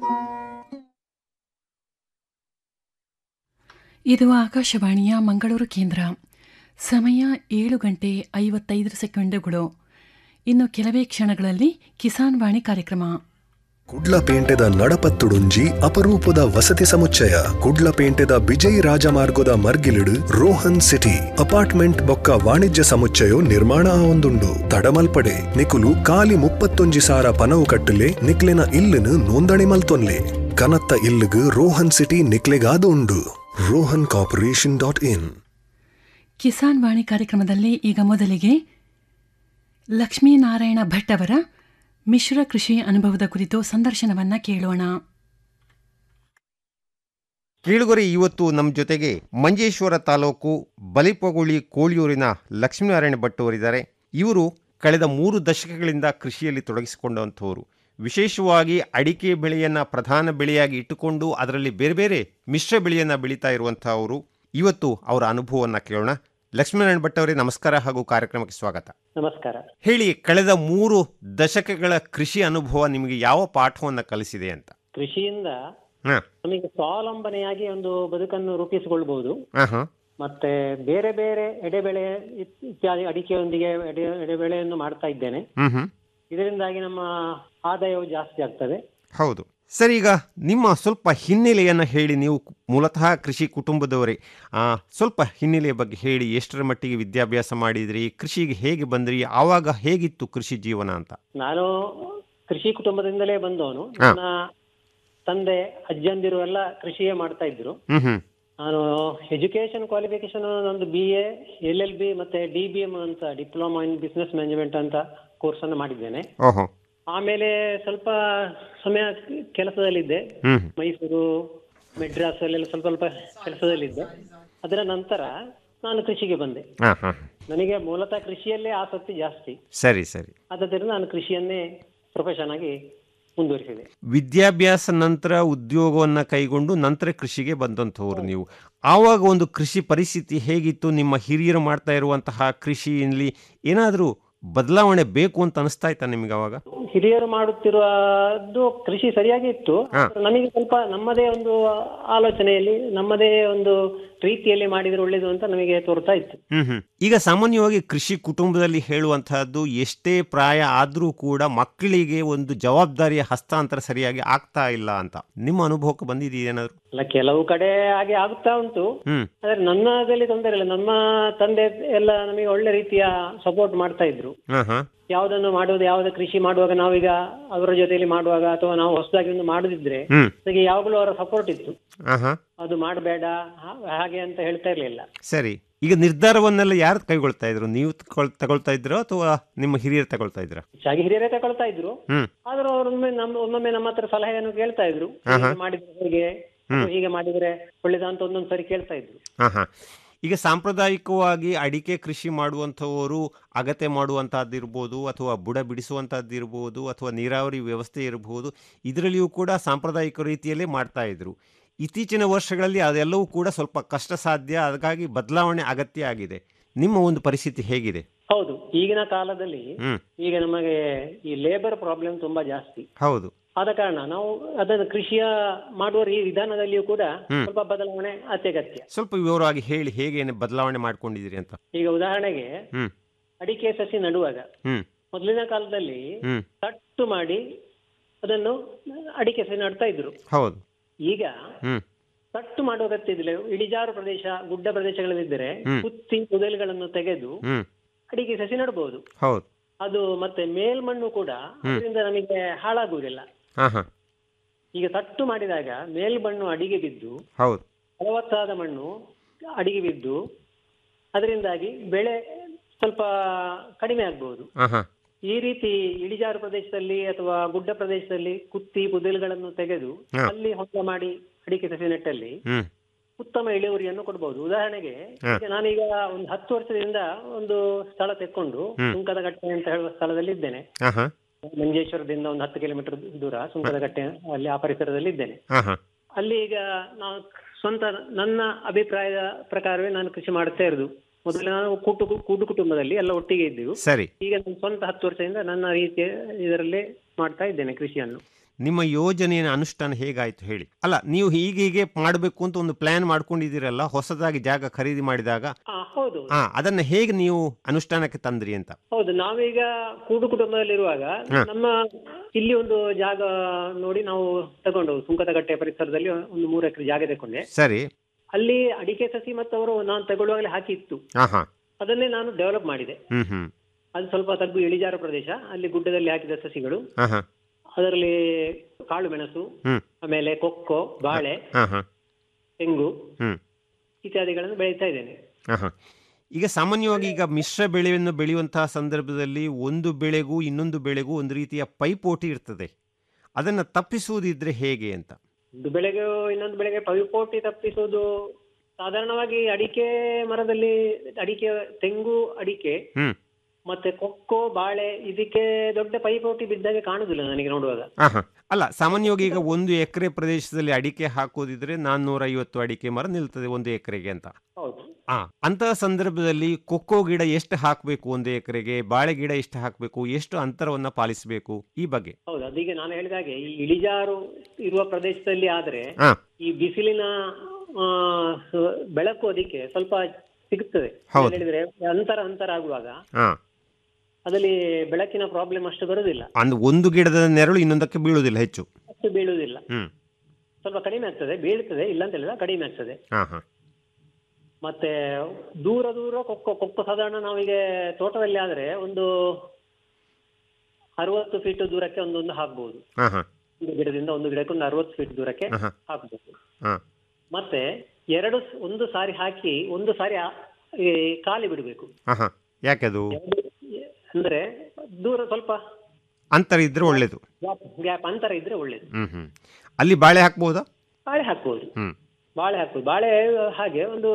ಇದು ಆಕಾಶವಾಣಿಯ ಮಂಗಳೂರು ಕೇಂದ್ರ ಸಮಯ ಏಳು ಗಂಟೆ ಐವತ್ತೈದು ಸೆಕೆಂಡುಗಳು ಇನ್ನು ಕೆಲವೇ ಕ್ಷಣಗಳಲ್ಲಿ ಕಿಸಾನ್ ವಾಣಿ ಕಾರ್ಯಕ್ರಮ ಕುಡ್ಲಪೇಂಟೆದ ನಡಪತ್ತುಡುಂಜಿ ಅಪರೂಪದ ವಸತಿ ಸಮುಚ್ಚಯ ಕುಡ್ಲಪೇಂಟೆದ ಬಿಜೈ ರಾಜಮಾರ್ಗದ ಮರ್ಗಿಲಿಡು ರೋಹನ್ ಸಿಟಿ ಅಪಾರ್ಟ್ಮೆಂಟ್ ಬೊಕ್ಕ ವಾಣಿಜ್ಯ ಸಮುಚ್ಚಯೋ ನಿರ್ಮಾಣ ಆವೊಂದುಂಡು ತಡಮಲ್ಪಡೆ ನಿಕುಲು ಕಾಲಿ ಮುಪ್ಪತ್ತೊಂಜಿ ಸಾರ ಪನವು ಕಟ್ಟಲೆ ನಿಕ್ಲೆನ ಇಲ್ಲುನು ನೋಂದಣಿ ಮಲ್ತೊನ್ಲೆ ಕನತ್ತ ಇಲ್ಲುಗು ರೋಹನ್ ಸಿಟಿ ನಿಕ್ಲೆಗಾದು ಉಂಡು Rohan corporation dot in Kisan Vani ಕಾರ್ಯಕ್ರಮದಲ್ಲಿ ಈಗ ಮೊದಲಿಗೆ ಲಕ್ಷ್ಮೀನಾರಾಯಣ ಭಟ್ ಅವರ ಮಿಶ್ರ ಕೃಷಿ ಅನುಭವದ ಕುರಿತು ಸಂದರ್ಶನವನ್ನ ಕೇಳೋಣ ಕೀಳುಗರಿ ಇವತ್ತು ನಮ್ಮ ಜೊತೆಗೆ ಮಂಜೇಶ್ವರ ತಾಲೂಕು ಬಲಿಪಗುಳಿ ಕೋಳಿಯೂರಿನ ಲಕ್ಷ್ಮೀನಾರಾಯಣ ಭಟ್ ಅವರಿದ್ದಾರೆ ಇವರು ಕಳೆದ ಮೂರು ದಶಕಗಳಿಂದ ಕೃಷಿಯಲ್ಲಿ ತೊಡಗಿಸಿಕೊಂಡಂಥವರು ವಿಶೇಷವಾಗಿ ಅಡಿಕೆ ಬೆಳೆಯನ್ನು ಪ್ರಧಾನ ಬೆಳೆಯಾಗಿ ಇಟ್ಟುಕೊಂಡು ಅದರಲ್ಲಿ ಬೇರೆ ಬೇರೆ ಮಿಶ್ರ ಬೆಳೆಯನ್ನು ಬೆಳೀತಾ ಇರುವಂಥವರು ಇವತ್ತು ಅವರ ಅನುಭವವನ್ನು ಕೇಳೋಣ ಲಕ್ಷ್ಮೀನಾರಾಯಣ ಭಟ್ ಅವರೇ ನಮಸ್ಕಾರ ಹಾಗೂ ಕಾರ್ಯಕ್ರಮಕ್ಕೆ ಸ್ವಾಗತ ನಮಸ್ಕಾರ ಹೇಳಿ ಕಳೆದ ಮೂರು ದಶಕಗಳ ಕೃಷಿ ಅನುಭವ ನಿಮಗೆ ಯಾವ ಪಾಠವನ್ನು ಕಲಿಸಿದೆ ಅಂತ ಕೃಷಿಯಿಂದ ಹಾಂ ನಮಗೆ ಸ್ವಾವಲಂಬನೆಯಾಗಿ ಒಂದು ಬದುಕನ್ನು ರೂಪಿಸಿಕೊಳ್ಬಹುದು ಹಾಂ ಹಾಂ ಮತ್ತೆ ಬೇರೆ ಬೇರೆ ಎಡೆಬೆಳೆ ಇತ್- ಇತ್ಯಾದಿ ಅಡಿಕೆಯೊಂದಿಗೆ ಎಡೆ ಎಡೆಬೆಳೆಯನ್ನು ಮಾಡ್ತಾ ಇದ್ದೇನೆ ಹ್ಮ್ ಹ್ಮ್ ಇದರಿಂದಾಗಿ ನಮ್ಮ ಆದಾಯವು ಜಾಸ್ತಿ ಆಗ್ತದೆ ಹೌದು ಸರ್ ಈಗ ನಿಮ್ಮ ಸ್ವಲ್ಪ ಹಿನ್ನೆಲೆಯನ್ನು ಹೇಳಿ ನೀವು ಮೂಲತಃ ಕೃಷಿ ಕುಟುಂಬದವರೇ ಆ, ಸ್ವಲ್ಪ ಹಿನ್ನೆಲೆಯ ಬಗ್ಗೆ ಹೇಳಿ ಎಷ್ಟರ ಮಟ್ಟಿಗೆ ವಿದ್ಯಾಭ್ಯಾಸ ಮಾಡಿದ್ರಿ ಕೃಷಿಗೆ ಹೇಗೆ ಬಂದ್ರಿ ಆವಾಗ ಹೇಗಿತ್ತು ಕೃಷಿ ಜೀವನ ಅಂತ ನಾನು ಕೃಷಿ ಕುಟುಂಬದಿಂದಲೇ ಬಂದವನು ಹಾ. ನನ್ನ ತಂದೆ ಅಜ್ಜಂದಿರು ಎಲ್ಲ ಕೃಷಿಯೇ ಮಾಡ್ತಾ ಇದ್ರು ಹ್ಮ್ ಹ್ಮ್ ನಾನು ಎಜುಕೇಶನ್ ಕ್ವಾಲಿಫಿಕೇಶನ್ ನಂದು B A L L B ಮತ್ತೆ ಡಿ ಬಿ ಎಂ ಅಂತ ಡಿಪ್ಲೊಮಾ ಇನ್ ಬಿಸ್ನೆಸ್ ಮ್ಯಾನೇಜ್ಮೆಂಟ್ ಅಂತ ಕೋರ್ಸ್ ಅನ್ನು ಮಾಡಿದ್ದೇನೆ ಓಹೋ ಆಮೇಲೆ ಸ್ವಲ್ಪ ಸಮಯ ಕೆಲಸದಲ್ಲಿದ್ದೆ ಹ್ಮ್ ಮೈಸೂರು ಮೆಡ್ರಾಸ್ ಅಲ್ಲೆಲ್ಲ ಸ್ವಲ್ಪ ಸ್ವಲ್ಪ ಕೆಲಸದಲ್ಲಿದ್ದೆ ಅದರ ನಂತರ ನಾನು ಕೃಷಿಗೆ ಬಂದೆ ಹಾಂ ಹಾಂ ನನಗೆ ಮೂಲತಃ ಕೃಷಿಯಲ್ಲೇ ಆಸಕ್ತಿ ಜಾಸ್ತಿ ಸರಿ ಸರಿ ಆದ್ದರಿಂದ ನಾನು ಕೃಷಿಯನ್ನೇ ಪ್ರೊಫೆಷನ್ ಆಗಿ ಮುಂದುವರಿಸಿದೆ ವಿದ್ಯಾಭ್ಯಾಸ ನಂತರ ಉದ್ಯೋಗವನ್ನು ಕೈಗೊಂಡು ನಂತರ ಕೃಷಿಗೆ ಬಂದಂಥವ್ರು ನೀವು ಆವಾಗ ಒಂದು ಕೃಷಿ ಪರಿಸ್ಥಿತಿ ಹೇಗಿತ್ತು ನಿಮ್ಮ ಹಿರಿಯರು ಮಾಡ್ತಾ ಇರುವಂತಹ ಕೃಷಿಯಲ್ಲಿ ಏನಾದರೂ ಬದಲಾವಣೆ ಬೇಕು ಅಂತ ಅನಿಸ್ತಾ ಇತ್ತಾ ನಿಮಗೆ ಅವಾಗ ಹಿರಿಯರು ಮಾಡುತ್ತಿರುವುದು ಕೃಷಿ ಸರಿಯಾಗಿ ಇತ್ತು ಹಾ. ನಮಗೆ ಸ್ವಲ್ಪ ನಮ್ಮದೇ ಒಂದು ಆಲೋಚನೆಯಲ್ಲಿ ನಮ್ಮದೇ ಒಂದು ರೀತಿಯಲ್ಲಿ ಮಾಡಿದ್ರೆ ಒಳ್ಳೇದು ಅಂತ ನಮಗೆ ತೋರ್ತಾ ಇತ್ತು ಹ್ಮ್ ಹ್ಮ್ ಈಗ ಸಾಮಾನ್ಯವಾಗಿ ಕೃಷಿ ಕುಟುಂಬದಲ್ಲಿ ಹೇಳುವಂತಹದ್ದು ಎಷ್ಟೇ ಪ್ರಾಯ ಆದ್ರೂ ಕೂಡ ಮಕ್ಕಳಿಗೆ ಒಂದು ಜವಾಬ್ದಾರಿಯ ಹಸ್ತಾಂತರ ಸರಿಯಾಗಿ ಆಗ್ತಾ ಇಲ್ಲ ಅಂತ ನಿಮ್ಮ ಅನುಭವಕ್ಕೆ ಬಂದಿದೆಯಾ ಏನಾದ್ರು ಅಲ್ಲ ಕೆಲವು ಕಡೆ ಹಾಗೆ ಆಗುತ್ತಾ ಉಂಟು ಹ್ಮ್ ಆದ್ರೆ ನನ್ನದಲ್ಲಿ ತೊಂದರೆ ಇಲ್ಲ ನಮ್ಮ ತಂದೆ ಎಲ್ಲ ನಮಗೆ ಒಳ್ಳೆ ರೀತಿಯ ಸಪೋರ್ಟ್ ಮಾಡ್ತಾ ಇದ್ರು ಹಾ ಹಾ ಯಾವುದನ್ನು ಮಾಡುವುದು ಯಾವುದೇ ಕೃಷಿ ಮಾಡುವಾಗ ನಾವೀಗ ಅವರ ಜೊತೆಯಲ್ಲಿ ಮಾಡುವಾಗ ಅಥವಾ ನಾವು ಹೊಸದಾಗಿ ಒಂದು ಮಾಡುದಿದ್ರೆ ಹ್ಮ್ ಅದಕ್ಕೆ ಯಾವಾಗಲೂ ಅವರ ಸಪೋರ್ಟ್ ಇತ್ತು ಹಾ ಹಾ ಅದು ಮಾಡಬೇಡ ಹಾಗೆ ಅಂತ ಹೇಳ್ತಾ ಇರ್ಲಿಲ್ಲ ಸರಿ ಈಗ ನಿರ್ಧಾರವನ್ನೆಲ್ಲ ಯಾರು ಕೈಗೊಳ್ತಾ ಇದ್ರು ನೀವು ತಗೊಳ್- ತಗೊಳ್ತಾ ಇದ್ರೋ ಅಥವಾ ನಿಮ್ಮ ಹಿರಿಯರು ತಗೊಳ್ತಾ ಇದ್ರ ಹೆಚ್ಚಾಗಿ ಹಿರಿಯರೇ ತಗೊಳ್ತಾ ಇದ್ರು ಹ್ಮ್ ಆದ್ರೂ ಅವರೊಮ್ಮೆ ನಮ್ ಒಮ್ಮೊಮ್ಮೆ ನಮ್ಮ ಹತ್ರ ಸಲಹೆಯನ್ನು ಕೇಳ್ತಾ ಇದ್ರು ಆಹಾ. ಹೀಗೆ ಮಾಡಿದ್ರೆ ಹೇಗೆ ಅಥವಾ ಹೀಗೆ ಮಾಡಿದ್ರೆ ಒಳ್ಳೇದಾ ಅಂತ ಒಂದೊಂದ್ ಸರಿ ಕೇಳ್ತಾ ಇದ್ರು ಹಾ ಹಾ ಈಗ ಸಾಂಪ್ರದಾಯಿಕವಾಗಿ ಅಡಿಕೆ ಕೃಷಿ ಮಾಡುವಂಥವರು ಅಗತ್ಯ ಮಾಡುವಂತಹದ್ದಿರ್ಬೋದು ಅಥವಾ ಬುಡ ಬಿಡಿಸುವಂತಹದ್ದಿರ್ಬೋದು ಅಥವಾ ನೀರಾವರಿ ವ್ಯವಸ್ಥೆ ಇರಬಹುದು ಇದರಲ್ಲಿಯೂ ಕೂಡ ಸಾಂಪ್ರದಾಯಿಕ ರೀತಿಯಲ್ಲೇ ಮಾಡ್ತಾ ಇದ್ರು ಇತ್ತೀಚಿನ ವರ್ಷಗಳಲ್ಲಿ ಅದೆಲ್ಲವೂ ಕೂಡ ಸ್ವಲ್ಪ ಕಷ್ಟ ಸಾಧ್ಯ ಅದಕ್ಕಾಗಿ ಬದಲಾವಣೆ ಅಗತ್ಯ ಆಗಿದೆ ನಿಮ್ಮ ಒಂದು ಪರಿಸ್ಥಿತಿ ಹೇಗಿದೆ ಹೌದು ಈಗಿನ ಕಾಲದಲ್ಲಿ ಹ್ಮ್ ಈಗ ನಮಗೆ ಈ ಲೇಬರ್ ಪ್ರಾಬ್ಲಮ್ ತುಂಬಾ ಜಾಸ್ತಿ ಹೌದು ಆದ ಕಾರಣ ನಾವು ಅದನ್ನು ಕೃಷಿಯ ಮಾಡುವ ಈ ವಿಧಾನದಲ್ಲಿಯೂ ಕೂಡ ಹ್ಮ್. ಸ್ವಲ್ಪ ಬದಲಾವಣೆ ಅತ್ಯಗತ್ಯ ಸ್ವಲ್ಪ ವಿವರವಾಗಿ ಹೇಳಿ ಹೇಗೆ ಬದಲಾವಣೆ ಮಾಡ್ಕೊಂಡಿದ್ದೀರಿ ಅಂತ ಈಗ ಉದಾಹರಣೆಗೆ ಹ್ಮ್ ಅಡಿಕೆ ಸಸಿ ನಡುವಾಗ ಹ್ಮ್ ಮೊದಲಿನ ಕಾಲದಲ್ಲಿ ಹ್ಮ್ ತಟ್ಟು ಮಾಡಿ ಅದನ್ನು ಅಡಿಕೆ ಸಸಿ ನಡ್ತಾ ಇದ್ರು ಹೌದು ಈಗ ಹ್ಮ್ ತಟ್ಟು ಮಾಡುವ ಅಗತ್ಯ ಇದಿಲ್ಲ ಇಳಿಜಾರು ಪ್ರದೇಶ ಗುಡ್ಡ ಪ್ರದೇಶಗಳಲ್ಲಿದ್ದರೆ ಹ್ಮ್. ಕುತ್ತಿ ಕುದಲ್ಗಳನ್ನು ತೆಗೆದು ಹ್ಮ್ ಅಡಿಕೆ ಸಸಿ ನಡಬಹುದು ಹೌದು ಅದು ಮತ್ತೆ ಮೇಲ್ಮಣ್ಣು ಕೂಡ ಹ್ಮ್. ಅದರಿಂದ ನಮಗೆ ಹಾಳಾಗುವುದಿಲ್ಲ ಹಾ ಹಾ ಈಗ ತಟ್ಟು ಮಾಡಿದಾಗ ಮೇಲ್ಮಣ್ಣು ಅಡಿಗೆ ಬಿದ್ದು ಹೌದು ಫಲವತ್ತಾದ ಮಣ್ಣು ಅಡಿಗೆ ಬಿದ್ದು ಅದರಿಂದಾಗಿ ಬೆಳೆ ಸ್ವಲ್ಪ ಕಡಿಮೆ ಆಗಬಹುದು ಹಾ ಹಾ ಈ ರೀತಿ ಇಳಿಜಾರು ಪ್ರದೇಶದಲ್ಲಿ ಅಥವಾ ಗುಡ್ಡ ಪ್ರದೇಶದಲ್ಲಿ ಕುತ್ತಿ ಕುದಿಲುಗಳನ್ನು ತೆಗೆದು ಹಾ. ಅಲ್ಲಿ ಹೊಂಡ ಮಾಡಿ ಅಡಿಕೆ ಸಸಿ ನೆಟ್ಟಲ್ಲಿ ಹ್ಮ್ ಉತ್ತಮ ಇಳುವರಿಯನ್ನು ಕೊಡಬಹುದು ಉದಾಹರಣೆಗೆ ಹಾ. ಈಗ ನಾನೀಗ ಒಂದು ಹತ್ತು ವರ್ಷದಿಂದ ಒಂದು ಸ್ಥಳ ತೆಕ್ಕೊಂಡು ಹ್ಮ್. ಸುಂಕದಗಟ್ಟೆ ಅಂತ ಹೇಳುವ ಸ್ಥಳದಲ್ಲಿ ಇದ್ದೇನೆ ಹಾ ಹಾ ಮಂಜೇಶ್ವರದಿಂದ ಒಂದು ಹತ್ತು ಕಿಲೋಮೀಟರ್ ದೂರ ಸುಂಕದಗಟ್ಟೆ ಅಲ್ಲಿ ಆ ಪರಿಸರದಲ್ಲಿ ಇದ್ದೇನೆ ಹಾ ಹಾ ಅಲ್ಲಿ ಈಗ ನಾನು ಸ್ವಂತ ನನ್ನ ಅಭಿಪ್ರಾಯದ ಪ್ರಕಾರವೇ ನಾನು ಕೃಷಿ ಮಾಡ್ತಾ ಇರೋದು ಮೊದಲು ನಾನು ಕೂಟು ಕೂಡು ಕುಟುಂಬದಲ್ಲಿ ಎಲ್ಲ ಒಟ್ಟಿಗೆ ಇದ್ದೆವು ಸರಿ ಈಗ ನಾನು ಸ್ವಂತ ಹತ್ತು ವರ್ಷದಿಂದ ನನ್ನ ರೀತಿಯ ಇದರಲ್ಲೇ ಮಾಡ್ತಾ ಇದ್ದೇನೆ ಕೃಷಿಯನ್ನು ನಿಮ್ಮ ಯೋಜನೆಯ ಅನುಷ್ಠಾನ ಹೇಗಾಯ್ತು ಹೇಳಿ ಅಲ್ಲ ನೀವು ಹೀಗೆ ಹೀಗೆ ಮಾಡಬೇಕು ಅಂತ ಒಂದು ಪ್ಲಾನ್ ಮಾಡ್ಕೊಂಡಿದ್ದೀರಲ್ಲ ಹೊಸದಾಗಿ ಜಾಗ ಖರೀದಿ ಮಾಡಿದಾಗ ಆ, ಹೌದು ಹಾ ಅದನ್ನ ಹೇಗೆ ನೀವು ಅನುಷ್ಠಾನಕ್ಕೆ ತಂದ್ರಿ ಅಂತ ಹೌದು ನಾವೀಗ ಕೂಡು ಕುಟುಂಬದಲ್ಲಿರುವಾಗ ಹಾ. ನಮ್ಮ ಇಲ್ಲಿ ಒಂದು ಜಾಗ ನೋಡಿ ನಾವು ತಗೊಂಡು ಸುಂಕದಗಟ್ಟೆ ಪರಿಸರದಲ್ಲಿ ಒಂದು ಮೂರು ಎಕರೆ ಜಾಗ ತಗೊಂಡೆ ಸರಿ ಅಲ್ಲಿ ಅಡಿಕೆ ಸಸಿ ಮತ್ತು ಅವರು ನಾನು ತಗೊಳ್ಳುವಾಗಲೇ ಹಾಕಿತ್ತು ಹಾ ಹಾ ಅದನ್ನೇ ನಾನು ಡೆವಲಪ್ ಮಾಡಿದೆ ಹ್ಮ್ ಹ್ಮ್ ಅದು ಸ್ವಲ್ಪ ತಗ್ಗು ಇಳಿಜಾರು ಪ್ರದೇಶ ಅಲ್ಲಿ ಗುಡ್ಡದಲ್ಲಿ ಹಾಕಿದ ಸಸಿಗಳು ಹಾ ಹಾ ಅದರಲ್ಲಿ ಕಾಳು ಮೆಣಸು ಹ್ಮ್ ಆಮೇಲೆ ಕೊಕ್ಕೋ ಬಾಳೆ ಹಾ ಹಾ ತೆಂಗು ಹ್ಮ್ ಇತ್ಯಾದಿಗಳನ್ನು ಬೆಳೀತಾ ಇದ್ದೇನೆ ಹಾ ಹಾ ಈಗ ಸಾಮಾನ್ಯವಾಗಿ ಈಗ ಮಿಶ್ರ ಬೆಳೆಯನ್ನು ಬೆಳೆಯುವಂತಹ ಸಂದರ್ಭದಲ್ಲಿ ಒಂದು ಬೆಳೆಗೂ ಇನ್ನೊಂದು ಬೆಳೆಗೂ ಒಂದು ರೀತಿಯ ಪೈಪೋಟಿ ಇರ್ತದೆ ಅದನ್ನು ತಪ್ಪಿಸುವುದಿದ್ರೆ ಹೇಗೆ ಅಂತ ಒಂದು ಬೆಳೆಗೆ ಇನ್ನೊಂದು ಬೆಳೆಗೆ ಪೈಪೋಟಿ ತಪ್ಪಿಸುವುದು ಸಾಧಾರಣವಾಗಿ ಅಡಿಕೆ ಮರದಲ್ಲಿ ಅಡಿಕೆ ತೆಂಗು ಅಡಿಕೆ ಹ್ಮ್ ಮತ್ತೆ ಕೊಕ್ಕೋ ಬಾಳೆ ಇದಕ್ಕೆ ದೊಡ್ಡ ಪೈಪೋಟಿ ಬಿದ್ದಾಗೆ ಕಾಣುದಿಲ್ಲ ನನಗೆ ನೋಡುವಾಗ ಆಹಾ. ಅಲ್ಲ ಸಾಮಾನ್ಯವಾಗಿ ಈಗ ಒಂದು ಎಕರೆ ಪ್ರದೇಶದಲ್ಲಿ ಅಡಿಕೆ ಹಾಕೋದಿದ್ರೆ ನಾನ್ನೂರ ಐವತ್ತು ಅಡಿಕೆ ಮರ ನಿಲ್ತದೆ ಒಂದು ಎಕರೆಗೆ ಅಂತ ಹೌದು ಆ ಅಂತಹ ಸಂದರ್ಭದಲ್ಲಿ ಕೊಕ್ಕೋ ಗಿಡ ಎಷ್ಟು ಹಾಕಬೇಕು ಒಂದು ಎಕರೆಗೆ ಬಾಳೆ ಗಿಡ ಎಷ್ಟು ಹಾಕಬೇಕು ಎಷ್ಟು ಅಂತರವನ್ನ ಪಾಲಿಸಬೇಕು ಈ ಬಗ್ಗೆ ಹೌದು ಅದೀಗ ನಾನು ಹೇಳಿದಾಗೆ ಈ ಇಳಿಜಾರು ಇರುವ ಪ್ರದೇಶದಲ್ಲಿ ಆದ್ರೆ ಹಾ ಈ ಬಿಸಿಲಿನ ಆ, ಸ- ಬೆಳಕು ಅದಕ್ಕೆ ಸ್ವಲ್ಪ ಸಿಗುತ್ತದೆ ಹೌದು. ಹೇಳಿದ್ರೆ ಅಂತರ ಅಂತರ ಆಗುವಾಗ ಹಾ ಅದರಲ್ಲಿ ಬೆಳಕಿನ ಪ್ರಾಬ್ಲಮ್ ಅಷ್ಟು ಬರುವುದಿಲ್ಲ ಅಂದ್ರೆ ಒಂದು ಗಿಡದ ನೆರಳು ಇನ್ನೊಂದಕ್ಕೆ ಬೀಳುವುದಿಲ್ಲ ಹೆಚ್ಚು ಅಷ್ಟು ಬೀಳುವುದಿಲ್ಲ ಹ್ಮ್ ಸ್ವಲ್ಪ ಕಡಿಮೆ ಆಗ್ತದೆ ಬೀಳ್ತದೆ ಇಲ್ಲ ಅಂತ ಹೇಳಿಲ್ಲ ಕಡಿಮೆ ಆಗ್ತದೆ ಹಾ ಹಾ ಮತ್ತೆ ದೂರ ದೂರ ಕೊಕ್ಕೋ ಕೊಕ್ಕೋ ಸಾಧಾರಣ ನಾವೀಗ ತೋಟದಲ್ಲಿ ಆದ್ರೆ ಒಂದು ಅರವತ್ತು ಫೀಟ್ ದೂರಕ್ಕೆ ಒಂದೊಂದು ಹಾಕ್ಬಹುದು ಹಾ ಹಾ ಒಂದು ಗಿಡದಿಂದ ಒಂದು ಗಿಡಕ್ಕೆ ಒಂದು ಅರವತ್ತು ಫೀಟ್ ದೂರಕ್ಕೆ ಆಹಾ. ಹಾಕ್ಬಹುದು ಹಾ ಮತ್ತೆ ಎರಡು ಸ್- ಒಂದು ಸಾರಿ ಹಾಕಿ ಒಂದು ಸಾರಿ ಆ- ಈ ಖಾಲಿ ಬಿಡಬೇಕು ಹಾ ಹಾ ಯಾಕೆ ಅದು ಅಂದ್ರೆ ದೂರ ಸ್ವಲ್ಪ ಅಂತರ ಇದ್ರೆ ಒಳ್ಳೇದು ಗ್ಯಾಪ್ ಗ್ಯಾಪ್ ಅಂತರ ಇದ್ರೆ ಒಳ್ಳೇದು ಹ್ಮ್ ಹ್ಮ್ ಅಲ್ಲಿ ಬಾಳೆ ಹಾಕ್ಬೋದಾ ಬಾಳೆ ಹಾಕ್ಬೋದು ಹ್ಮ್ ಬಾಳೆ ಹಾಕ್ಬೋದು ಬಾಳೆ ಹಾಗೆ ಒಂದು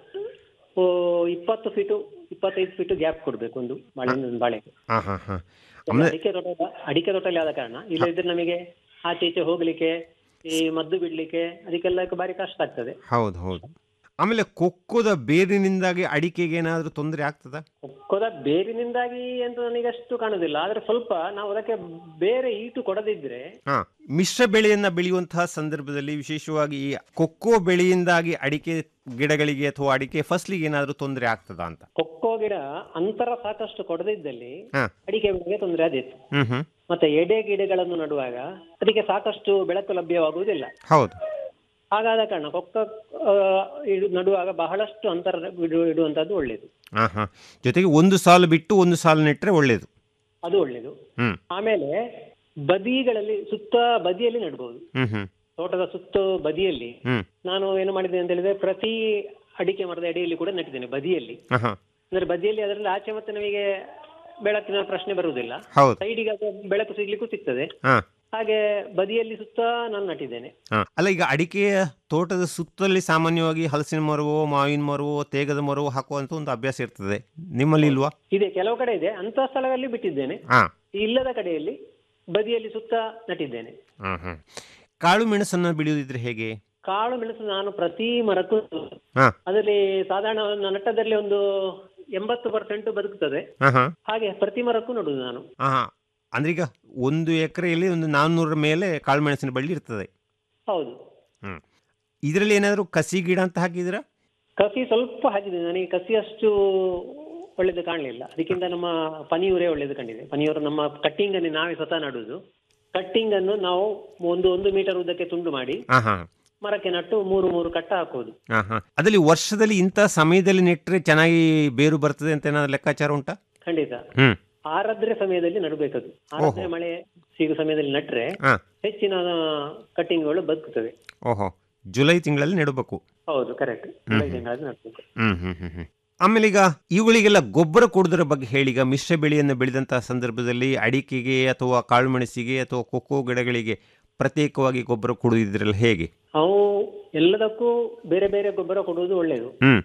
ಓ, ಇಪ್ಪತ್ತು ಫೀಟು ಇಪ್ಪತ್ತೈದು ಫೀಟು ಗ್ಯಾಪ್ ಕೊಡ್ಬೇಕು ಒಂದು ಬಾಳೆ ಒಂದು ಬಾಳೆಗೆ ಹಾ ಹಾ ಹಾ ಆಮೇಲೆ ಅಡಿಕೆ ತೋಟ ಅಡಿಕೆ ತೋಟದಲ್ಲಿ ಆದ ಕಾರಣ ಇಲ್ಲದಿದ್ರೆ ನಮಗೆ ಆಚೆ ಈಚೆ ಹೋಗ್ಲಿಕ್ಕೆ ಈ ಮದ್ದು ಬಿಡ್ಲಿಕ್ಕೆ ಅದಕ್ಕೆಲ್ಲ ಬಾರಿ ಕಷ್ಟ ಆಗ್ತದೆ ಹೌದು ಹೌದು ಆಮೇಲೆ ಕೊಕ್ಕೋದ ಬೇರಿನಿಂದಾಗಿ ಅಡಿಕೆಗೆ ಏನಾದರೂ ತೊಂದರೆ ಆಗ್ತದಾ ಕೊಕ್ಕದ ಬೇರಿನಿಂದಾಗಿ ಅಂತ ನನಗೆ ಅಷ್ಟು ಕಾಣುದಿಲ್ಲ ಆದ್ರೆ ಸ್ವಲ್ಪ ನಾವು ಅದಕ್ಕೆ ಬೇರೆ ಈಟು ಕೊಡದಿದ್ರೆ ಹಾ ಮಿಶ್ರ ಬೆಳೆಯನ್ನ ಬೆಳೆಯುವಂತಹ ಸಂದರ್ಭದಲ್ಲಿ ವಿಶೇಷವಾಗಿ ಈ ಕೊಕ್ಕೋ ಬೆಳೆಯಿಂದಾಗಿ ಅಡಿಕೆ ಗಿಡಗಳಿಗೆ ಅಥವಾ ಅಡಿಕೆ ಫಸಲಿಗೆ ಏನಾದರೂ ತೊಂದರೆ ಆಗ್ತದಾ ಅಂತ ಕೊಕ್ಕೋ ಗಿಡ ಅಂತರ ಸಾಕಷ್ಟು ಕೊಡದಿದ್ದಲ್ಲಿ ಹಾ ಅಡಿಕೆ ಬೆಳೆಗೆ ತೊಂದರೆ ಆದೀತು ಹ್ಮ್ ಹ್ಮ್ ಮತ್ತೆ ಎಡೆ ಗಿಡಗಳನ್ನು ನಡುವಾಗ ಅದಕ್ಕೆ ಸಾಕಷ್ಟು ಬೆಳಕು ಲಭ್ಯವಾಗುವುದಿಲ್ಲ ಹೌದು ಹಾಗಾದ ಕಾರಣ ಕೊಕ್ಕ ಆ, ಇಡು- ನಡುವಾಗ ಬಹಳಷ್ಟು ಅಂತರ ಇಡು ಇಡುವಂತದ್ದು ಒಳ್ಳೇದು ಹಾ ಹಾ ಜೊತೆಗೆ ಒಂದು ಸಾಲು ಬಿಟ್ಟು ಒಂದು ಸಾಲು ನೆಟ್ರೆ ಒಳ್ಳೇದು ಅದು ಒಳ್ಳೇದು ಹ್ಮ್ ಆಮೇಲೆ ಬದಿಗಳಲ್ಲಿ ಸುತ್ತ ಬದಿಯಲ್ಲಿ ನೆಡ್ಬೋದು ಹ್ಮ್ ಹ್ಮ್ ತೋಟದ ಸುತ್ತ ಬದಿಯಲ್ಲಿ ಹ್ಮ್ ನಾನು ಏನು ಮಾಡಿದ್ದೇನೆ ಅಂತ ಹೇಳಿದ್ರೆ ಪ್ರತಿ ಅಡಿಕೆ ಮರದ ಅಡಿಯಲ್ಲಿ ಕೂಡ ನೆಟ್ಟಿದ್ದೇನೆ ಬದಿಯಲ್ಲಿ ಹಾ ಹಾ ಅಂದ್ರೆ ಬದಿಯಲ್ಲಿ ಅದರಲ್ಲಿ ಆಚೆ ಮತ್ತೆ ನಮಗೆ ಬೆಳಕಿನ ಪ್ರಶ್ನೆ ಬರುವುದಿಲ್ಲ ಹೌದು ಸೈಡಿಗೆ ಅದು ಬೆಳಕು ಸಿಗ್ಲಿಕ್ಕೂ ಸಿಗ್ತದೆ ಹಾ ಹಾಗೆ ಬದಿಯಲ್ಲಿ ಸುತ್ತ ನಾನು ನಟ್ಟಿದ್ದೇನೆ ಹಾ ಅಲ್ಲ ಈಗ ಅಡಿಕೆಯ ತೋಟದ ಸುತ್ತಲ್ಲಿ ಸಾಮಾನ್ಯವಾಗಿ ಹಲಸಿನ ಮರವೋ ಮಾವಿನ ಮರವೋ ತೇಗದ ಮರವೋ ಹಾಕುವಂತ ಒಂದು ಅಭ್ಯಾಸ ಇರ್ತದೆ ನಿಮ್ಮಲ್ಲಿ ಇಲ್ವಾ ಇದೆ ಕೆಲವು ಕಡೆ ಇದೆ ಅಂತ ಸ್ಥಳದಲ್ಲಿ ಬಿಟ್ಟಿದ್ದೇನೆ ಹಾ ಇಲ್ಲದ ಕಡೆಯಲ್ಲಿ ಬದಿಯಲ್ಲಿ ಸುತ್ತ ನಟ್ಟಿದ್ದೇನೆ ಹ್ಮ್ ಹ್ಮ್ ಕಾಳು ಮೆಣಸನ್ನ ಬೆಳೆಯುವುದಿದ್ರೆ ಹೇಗೆ ಕಾಳು ಮೆಣಸು ನಾನು ಪ್ರತಿ ಮರಕ್ಕೂ ಹಾ ಅದರಲ್ಲಿ ಸಾಧಾರಣ ಒಂದು ನಟ್ಟದಲ್ಲಿ ಒಂದು ಎಂಬತ್ತು ಪರ್ಸೆಂಟ್ ಬದುಕುತ್ತದೆ ಹಾ ಹಾ ಹಾಗೆ ಪ್ರತಿ ಮರಕ್ಕೂ ನಡುವುದು ನಾನು ಹಾ ಹಾ ಅಂದ್ರೆ ಈಗ ಒಂದು ಎಕರೆಯಲ್ಲಿ ಒಂದು ನಾನ್ನೂರ ಮೇಲೆ ಕಾಳು ಮೆಣಸಿನ ಬಳ್ಳಿ ಇರ್ತದೆ ಹೌದು ಹ್ಮ್ ಇದರಲ್ಲಿ ಏನಾದರೂ ಕಸಿ ಗಿಡ ಅಂತ ಹಾಕಿದಿರಾ ಕಸಿ ಸ್ವಲ್ಪ ಹಾಕಿದೆ ನನಗೆ ಕಸಿ ಅಷ್ಟು ಒಳ್ಳೇದು ಕಾಣಲಿಲ್ಲ ಅದಕ್ಕಿಂತ ನಮ್ಮ ಪನಿಯೂರೇ ಒಳ್ಳೇದು ಕಂಡಿದೆ ಪನಿಯೂರು ನಮ್ಮ ಕಟ್ಟಿಂಗ್ ಅನ್ನು ನಾವೇ ಸ್ವತಃ ನಡುವುದು ಕಟ್ಟಿಂಗ್ ಅನ್ನು ನಾವು ಒಂದು ಒಂದು ಮೀಟರ್ ಉದ್ದಕ್ಕೆ ತುಂಡು ಮಾಡಿ ಹಾ ಹಾ ಮರಕ್ಕೆ ನಟ್ಟು ಮೂರು ಮೂರು ಕಟ್ಟ ಹಾಕುವುದು ಹಾ ಹಾ ಅದರಲ್ಲಿ ವರ್ಷದಲ್ಲಿ ಇಂಥ ಸಮಯದಲ್ಲಿ ನೆಟ್ಟರೆ ಚೆನ್ನಾಗಿ ಬೇರು ಬರ್ತದೆ ಅಂತ ಏನಾದ್ರು ಲೆಕ್ಕಾಚಾರ ಉಂಟಾ ಖಂಡಿತ ಹ್ಮ್ ಆರದ್ರೆ ಸಮಯದಲ್ಲಿ ನಡಬೇಕದು ಆರದ್ರೆ ಮಳೆ ಸಿಗುವ ಸಮಯದಲ್ಲಿ ನಟ್ರೆ ಹಾ ಹೆಚ್ಚಿನ ಕಟ್ಟಿಂಗ್ಗಳು ಬದುಕುತ್ತವೆ ಓಹೋ ಜುಲೈ ತಿಂಗಳಲ್ಲಿ ನೆಡಬೇಕು ಹೌದು ಕರೆಕ್ಟ್ ಹ್ಮ್. ತಿಂಗಳಲ್ಲಿ ನಡ್ಬೇಕು ಹ್ಮ್ ಹ್ಮ್ ಹ್ಮ್ ಹ್ಮ್ ಆಮೇಲೆ ಈಗ ಇವುಗಳಿಗೆಲ್ಲ ಗೊಬ್ಬರ ಕೊಡುವುದರ ಬಗ್ಗೆ ಹೇಳಿ ಈಗ ಮಿಶ್ರ ಬೆಳೆಯನ್ನು ಬೆಳೆದಂತಹ ಸಂದರ್ಭದಲ್ಲಿ ಅಡಿಕೆಗೆ ಅಥವಾ ಕಾಳುಮೆಣಸಿಗೆ ಅಥವಾ ಕೊಕ್ಕೋ ಗಿಡಗಳಿಗೆ ಪ್ರತ್ಯೇಕವಾಗಿ ಗೊಬ್ಬರ ಕೊಡುವುದಿದ್ರಲ್ಲ ಹೇಗೆ ನಾವು ಎಲ್ಲದಕ್ಕೂ ಬೇರೆ ಬೇರೆ ಗೊಬ್ಬರ ಕೊಡುವುದು ಒಳ್ಳೆಯದು ಹ್ಮ್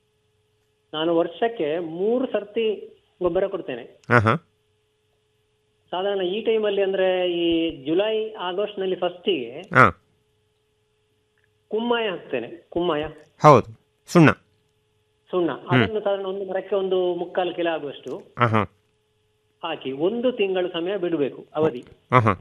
ನಾನು ವರ್ಷಕ್ಕೆ ಮೂರು ಸರ್ತಿ ಗೊಬ್ಬರ ಕೊಡ್ತೇನೆ ಹಾ ಹಾ ಸಾಧಾರಣ ಈ ಟೈಮಲ್ಲಿ ಅಂದ್ರೆ ಈ ಜುಲೈ ಆಗಸ್ಟ್ ನಲ್ಲಿ ಫಸ್ಟಿಗೆ ಹಾ ಕುಮ್ಮಾಯ ಹಾಕ್ತೇನೆ ಕುಮ್ಮಾಯ ಹೌದು ಸುಣ್ಣ ಸುಣ್ಣ ಅದನ್ನು ಸಾಧಾರಣ ಒಂದು ಮರಕ್ಕೆ ಒಂದು ಮುಕ್ಕಾಲು ಕಿಲೋ ಆಗುವಷ್ಟು ಹಾ ಹಾ ಹಾಕಿ ಒಂದು ತಿಂಗಳು ಸಮಯ ಬಿಡಬೇಕು ಅವಧಿ ಹಾ ಹಾ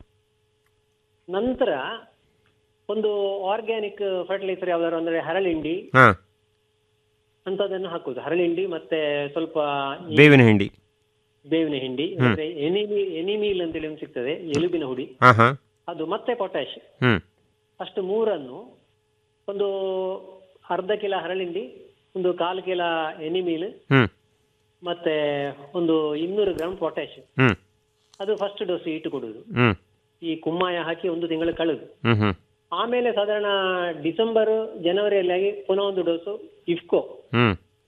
ನಂತರ ಒಂದು ಆರ್ಗ್ಯಾನಿಕ್ ಫರ್ಟಿಲೈಸರ್ ಯಾವ್ದಾದ್ರು ಅಂದ್ರೆ ಹರಳಿಂಡಿ ಹಾ ಅಂತದನ್ನು ಹಾಕುದು ಹರಳಿಂಡಿ ಮತ್ತೆ ಸ್ವಲ್ಪ ಈ ಬೇವಿನ ಹಿಂಡಿ ಬೇವಿನ ಹಿಂಡಿ ಹ್ಮ್. ಅಂದ್ರೆ ಎನಿಮಿ ಎನಿಮೀಲ್ ಅಂತೇಳಿ ಒಂದು ಸಿಗ್ತದೆ ಎಲುಬಿನ ಹುಡಿ ಹಾ ಹಾ ಅದು ಮತ್ತೆ ಪೊಟ್ಯಾಶ್ ಹ್ಮ್ ಅಷ್ಟು ಮೂರನ್ನು ಒಂದು ಅರ್ಧ ಕಿಲೋ ಹರಳಿಂಡಿ ಒಂದು ಕಾಲು ಕಿಲೋ ಎನಿಮೀಲ್ ಹ್ಮ್ ಮತ್ತೆ ಒಂದು ಇನ್ನೂರು ಗ್ರಾಮ್ ಪೊಟ್ಯಾಶ್ ಹ್ಮ್ ಅದು ಫಸ್ಟ್ ಡೋಸ್ ಇಟ್ಟು ಕೊಡುದು ಹ್ಮ್ ಈ ಕುಮ್ಮಾಯ ಹಾಕಿ ಒಂದು ತಿಂಗಳು ಕಳೆದು ಹ್ಮ್ ಹ್ಮ್ ಆಮೇಲೆ ಸಾಧಾರಣ ಡಿಸೆಂಬರ್ ಜನವರಿಯಲ್ಲಿ ಆಗಿ ಪುನಃ ಒಂದು ಡೋಸು ಇಫ್ಕೋ ಹ್ಮ್